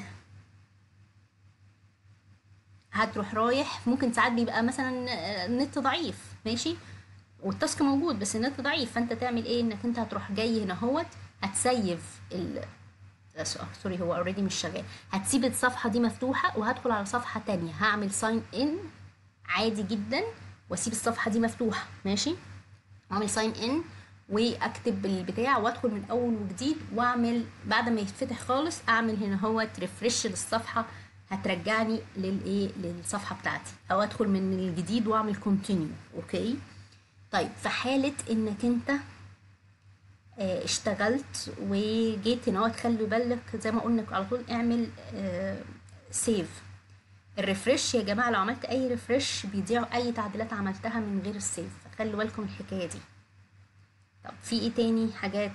هتروح رايح ممكن ساعات بيبقى مثلا آه، النت ضعيف ماشي والتاسك موجود بس النت ضعيف فانت تعمل ايه انك انت هتروح جاي هنا اهوت هتسيف ال سوري هو اوريدي مش شغال هتسيب الصفحه دي مفتوحه وهدخل على صفحه تانية هعمل ساين ان عادي جدا واسيب الصفحه دي مفتوحه ماشي واعمل ساين ان واكتب البتاع وادخل من اول وجديد واعمل بعد ما يتفتح خالص اعمل هنا هو ريفرش للصفحه هترجعني للايه للصفحه بتاعتي او ادخل من الجديد واعمل كونتينيو اوكي طيب في حاله انك انت آه، اشتغلت وجيت هنا تخلي بالك زي ما قلنا على طول اعمل سيف الريفرش يا جماعه لو عملت اي ريفرش بيضيع اي تعديلات عملتها من غير السيف فخلوا بالكم الحكايه دي طب في ايه تاني حاجات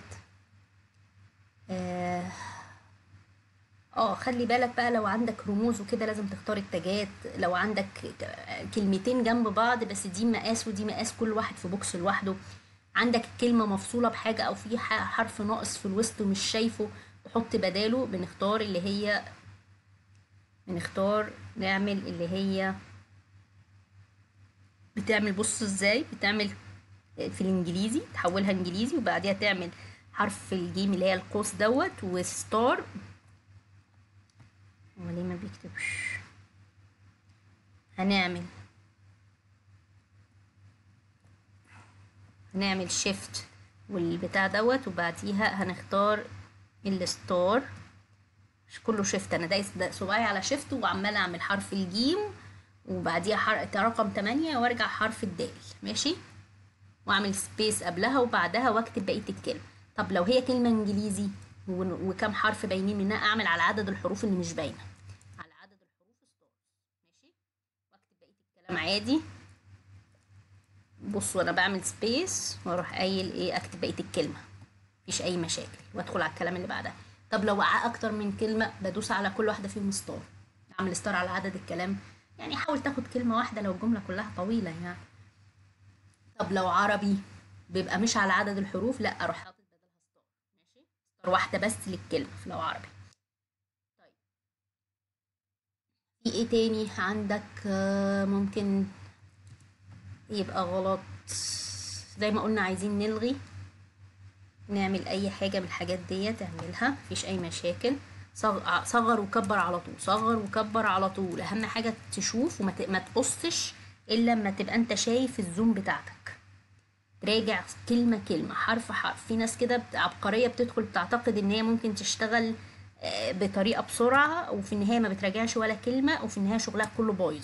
اه اه خلي بالك بقى لو عندك رموز وكده لازم تختار التاجات لو عندك كلمتين جنب بعض بس دي مقاس ودي مقاس كل واحد في بوكس لوحده عندك كلمة مفصولة بحاجة أو في حرف ناقص في الوسط ومش شايفه تحط بداله بنختار اللي هي بنختار نعمل اللي هي بتعمل بص ازاي بتعمل في الانجليزي تحولها انجليزي وبعديها تعمل حرف الجيم اللي هي القوس دوت وستار هو ليه ما بيكتبش هنعمل هنعمل شيفت والبتاع دوت وبعديها هنختار الستار مش كله شيفت انا دايس صباعي على شيفت وعماله اعمل حرف الجيم وبعديها حرف رقم 8 وارجع حرف الدال ماشي واعمل سبيس قبلها وبعدها واكتب بقيه الكلمه طب لو هي كلمه انجليزي وكم حرف باينين منها اعمل على عدد الحروف اللي مش باينه على عدد الحروف ستار ماشي واكتب بقيه الكلام عادي بصوا انا بعمل سبيس واروح قايل ايه اكتب بقيه الكلمه مفيش اي مشاكل وادخل على الكلام اللي بعدها طب لو وقع اكتر من كلمه بدوس على كل واحده فيهم ستار اعمل ستار على عدد الكلام يعني حاول تاخد كلمه واحده لو الجمله كلها طويله يعني طب لو عربي بيبقى مش على عدد الحروف لا اروح حاطط بدلها ستار ماشي ستار واحده بس للكلمه لو عربي طيب في ايه تاني عندك آه، ممكن يبقى غلط زي ما قلنا عايزين نلغي نعمل اي حاجة من الحاجات ديت اعملها مفيش اي مشاكل صغر وكبر على طول صغر وكبر على طول اهم حاجة تشوف وما تبصش الا لما تبقى انت شايف الزوم بتاعتك راجع كلمة كلمة حرف حرف في ناس كده عبقرية بتدخل بتعتقد ان هي ممكن تشتغل آه، بطريقة بسرعة وفي النهاية ما بتراجعش ولا كلمة وفي النهاية شغلها كله بايظ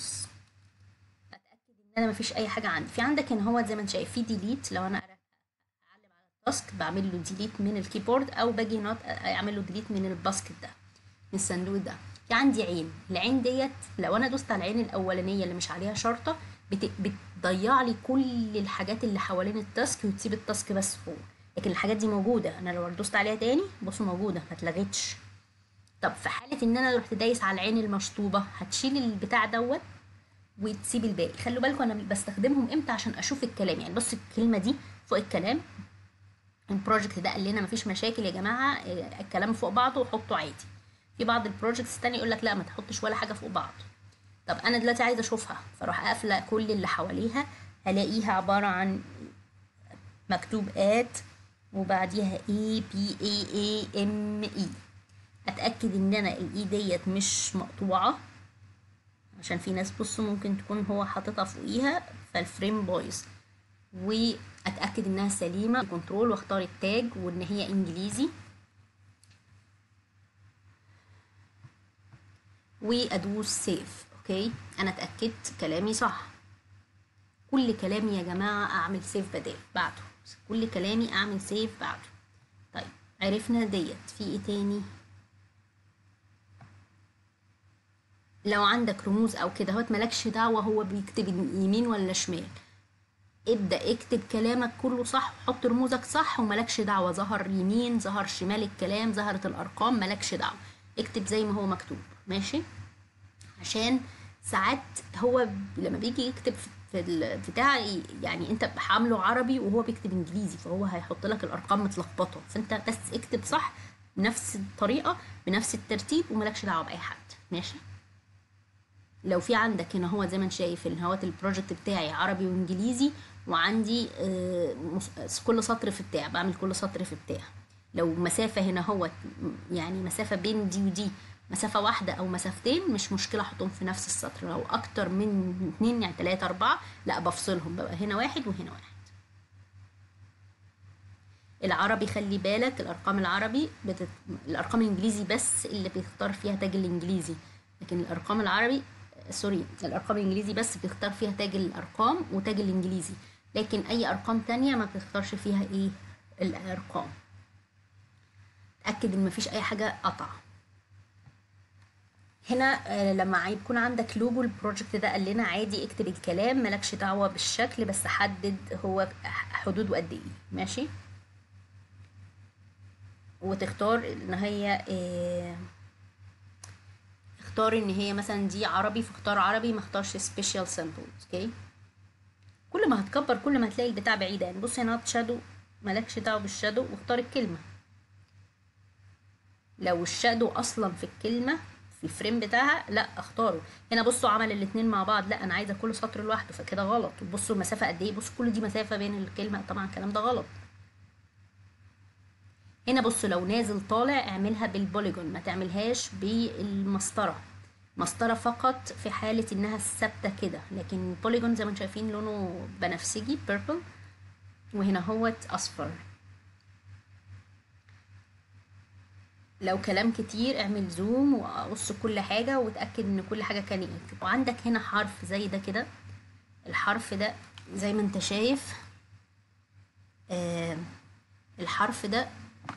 انا مفيش اي حاجه عندي في عندك هنا هو زي ما انت شايف في ديليت لو انا اعلم على التاسك بعمل له ديليت من الكيبورد او باجي هنا اعمل له ديليت من الباسكت ده من الصندوق ده في عندي عين العين ديت لو انا دوست على العين الاولانيه اللي مش عليها شرطه بت... بتضيع لي كل الحاجات اللي حوالين التاسك وتسيب التاسك بس فوق لكن الحاجات دي موجوده انا لو دوست عليها تاني بصوا موجوده ما اتلغتش طب في حاله ان انا رحت دايس على العين المشطوبه هتشيل البتاع دوت وتسيب الباقي خلوا بالكم انا بستخدمهم امتى عشان اشوف الكلام يعني بص الكلمه دي فوق الكلام البروجكت ده قال لنا مفيش مشاكل يا جماعه آه، الكلام فوق بعضه وحطه عادي في بعض البروجكتس التانية يقول لك لا ما تحطش ولا حاجه فوق بعض طب انا دلوقتي عايزه اشوفها فاروح قافله كل اللي حواليها هلاقيها عباره عن مكتوب ات وبعديها اي بي اي اي ام اي اتاكد ان انا الاي ديت مش مقطوعه عشان في ناس بصوا ممكن تكون هو حاططها فوقيها فالفريم بايظ واتاكد انها سليمه كنترول واختار التاج وان هي انجليزي وادوس سيف اوكي انا اتاكدت كلامي صح كل كلامي يا جماعه اعمل سيف بدال بعده كل كلامي اعمل سيف بعده طيب عرفنا ديت في ايه تاني لو عندك رموز او كده هوت مالكش دعوه هو بيكتب يمين ولا شمال ابدا اكتب كلامك كله صح حط رموزك صح ومالكش دعوه ظهر يمين ظهر شمال الكلام ظهرت الارقام مالكش دعوه اكتب زي ما هو مكتوب ماشي عشان ساعات هو لما بيجي يكتب في البتاع يعني انت عامله عربي وهو بيكتب انجليزي فهو هيحط لك الارقام متلخبطه فانت بس اكتب صح بنفس الطريقه بنفس الترتيب وملكش دعوه باي حد ماشي لو في عندك هنا هو زي ما انت شايف ان هو البروجكت بتاعي عربي وانجليزي وعندي كل سطر في بتاع بعمل كل سطر في بتاع لو مسافه هنا هو يعني مسافه بين دي ودي مسافة واحدة أو مسافتين مش مشكلة أحطهم في نفس السطر لو أكتر من اتنين يعني تلاتة أربعة لا بفصلهم ببقى هنا واحد وهنا واحد العربي خلي بالك الأرقام العربي بتت... الأرقام الإنجليزي بس اللي بيختار فيها تاج الإنجليزي لكن الأرقام العربي سوري الأرقام الإنجليزي بس بيختار فيها تاج الأرقام وتاج الإنجليزي لكن أي أرقام تانية ما بتختارش فيها إيه الأرقام تأكد إن مفيش أي حاجة قطع هنا لما يكون عندك لوجو البروجكت ده قال لنا عادي اكتب الكلام مالكش دعوة بالشكل بس حدد هو حدوده قد ايه ماشي وتختار ان هي اه اختار ان هي مثلا دي عربي فاختار عربي ما اختارش سبيشال سامبلز اوكي كل ما هتكبر كل ما هتلاقي البتاع بعيدة يعني بص هنا شادو مالكش دعوة بالشادو واختار الكلمة لو الشادو اصلا في الكلمة في الفريم بتاعها لا اختاره هنا بصوا عمل الاتنين مع بعض لا انا عايزه كل سطر لوحده فكده غلط وبصوا المسافه قد ايه بصوا كل دي مسافه بين الكلمه طبعا الكلام ده غلط هنا بصوا لو نازل طالع اعملها بالبوليجون ما تعملهاش بالمسطره مسطرة فقط في حالة انها ثابتة كده لكن البوليجون زي ما انتم شايفين لونه بنفسجي بيربل وهنا هوت اصفر لو كلام كتير اعمل زوم وقص كل حاجة وتأكد ان كل حاجة كان يكتب وعندك هنا حرف زي ده كده الحرف ده زي ما انت شايف آه الحرف ده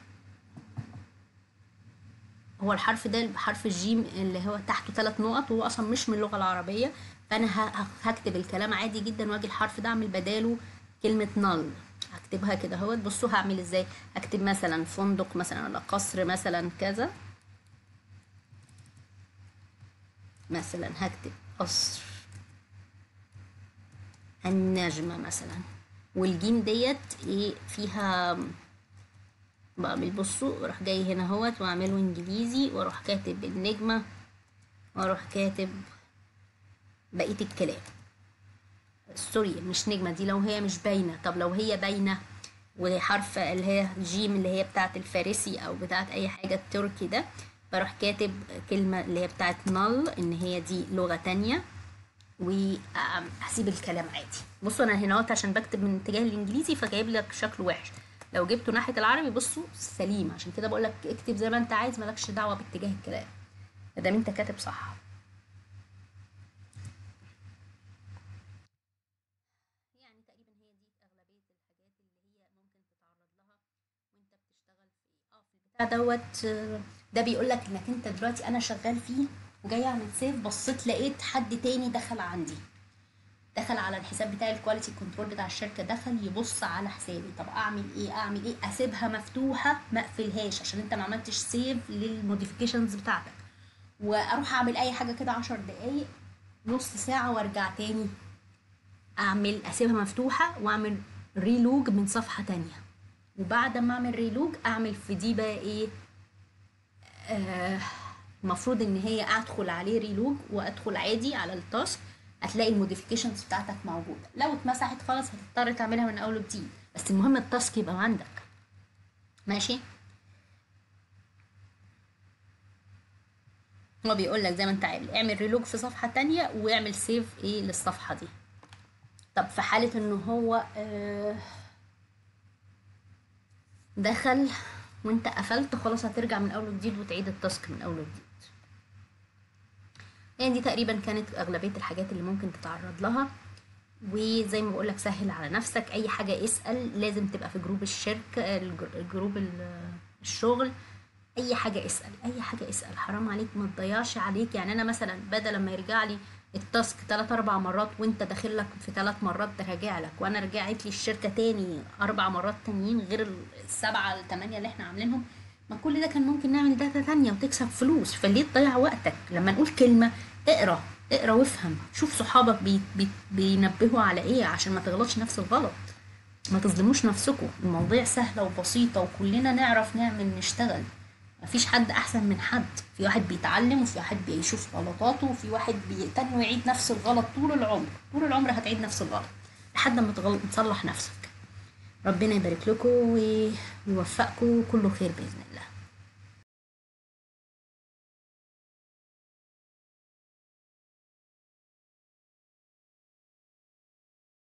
هو الحرف ده حرف الجيم اللي هو تحته ثلاث نقط وهو اصلا مش من اللغة العربية فانا هكتب الكلام عادي جدا واجي الحرف ده اعمل بداله كلمة نل هكتبها كده اهوت بصوا هعمل ازاي هكتب مثلا فندق مثلا ولا قصر مثلا كذا مثلا هكتب قصر النجمة مثلا والجيم ديت ايه فيها بعمل بصوا اروح جاي هنا اهوت واعمله انجليزي واروح كاتب النجمة واروح كاتب بقية الكلام سوري مش نجمة دي لو هي مش باينة طب لو هي باينة وحرف اللي هي جيم اللي هي بتاعت الفارسي او بتاعت اي حاجة التركي ده بروح كاتب كلمة اللي هي بتاعت نل ان هي دي لغة تانية وهسيب الكلام عادي بصوا انا هنا عشان بكتب من اتجاه الانجليزي فجايب لك شكله وحش لو جبته ناحية العربي بصوا سليم عشان كده بقول لك اكتب زي ما انت عايز مالكش دعوة باتجاه الكلام مادام انت كاتب صح يعني تقريبا هي دي اغلبيه الحاجات اللي هي ممكن تتعرض لها وانت بتشتغل في اه في البتاع دوت ده بيقول لك انك انت دلوقتي انا شغال فيه وجاي اعمل سيف بصيت لقيت حد تاني دخل عندي دخل على الحساب بتاعي الكواليتي كنترول بتاع الشركه دخل يبص على حسابي طب اعمل ايه اعمل ايه اسيبها مفتوحه ما اقفلهاش عشان انت ما عملتش سيف للموديفيكيشنز بتاعتك واروح اعمل اي حاجه كده عشر دقايق نص ساعه وارجع تاني اعمل اسيبها مفتوحه واعمل ريلوج من صفحه تانية وبعد ما اعمل ريلوج اعمل في دي بقى ايه المفروض آه ان هي ادخل عليه ريلوج وادخل عادي على التاسك هتلاقي الموديفيكيشنز بتاعتك موجوده لو اتمسحت خلاص هتضطر تعملها من اول وجديد بس المهم التاسك يبقى عندك ماشي هو بيقول لك زي ما انت عامل اعمل ريلوج في صفحه تانية واعمل سيف ايه للصفحه دي طب في حاله ان هو آه دخل وانت قفلت خلاص هترجع من اول وجديد وتعيد التاسك من اول وجديد يعني دي تقريبا كانت اغلبيه الحاجات اللي ممكن تتعرض لها وزي ما بقولك سهل على نفسك اي حاجه اسال لازم تبقى في جروب الشركه الجروب الشغل اي حاجه اسال اي حاجه اسال حرام عليك ما تضيعش عليك يعني انا مثلا بدل لما يرجع لي التاسك تلات اربع مرات وانت داخل لك في ثلاث مرات تراجع لك وانا رجعت لي الشركه تاني اربع مرات تانيين غير السبعه الثمانيه اللي احنا عاملينهم ما كل ده كان ممكن نعمل داتا تانية وتكسب فلوس فليه تضيع وقتك لما نقول كلمة اقرا اقرا وافهم شوف صحابك بي بي بينبهوا على ايه عشان ما تغلطش نفس الغلط ما تظلموش نفسكم المواضيع سهلة وبسيطة وكلنا نعرف نعمل نشتغل مفيش حد احسن من حد في واحد بيتعلم وفي واحد بيشوف غلطاته وفي واحد بيتني ويعيد نفس الغلط طول العمر طول العمر هتعيد نفس الغلط لحد ما تغلط تصلح نفسك ربنا يبارك لكم ويوفقكم كله خير باذن الله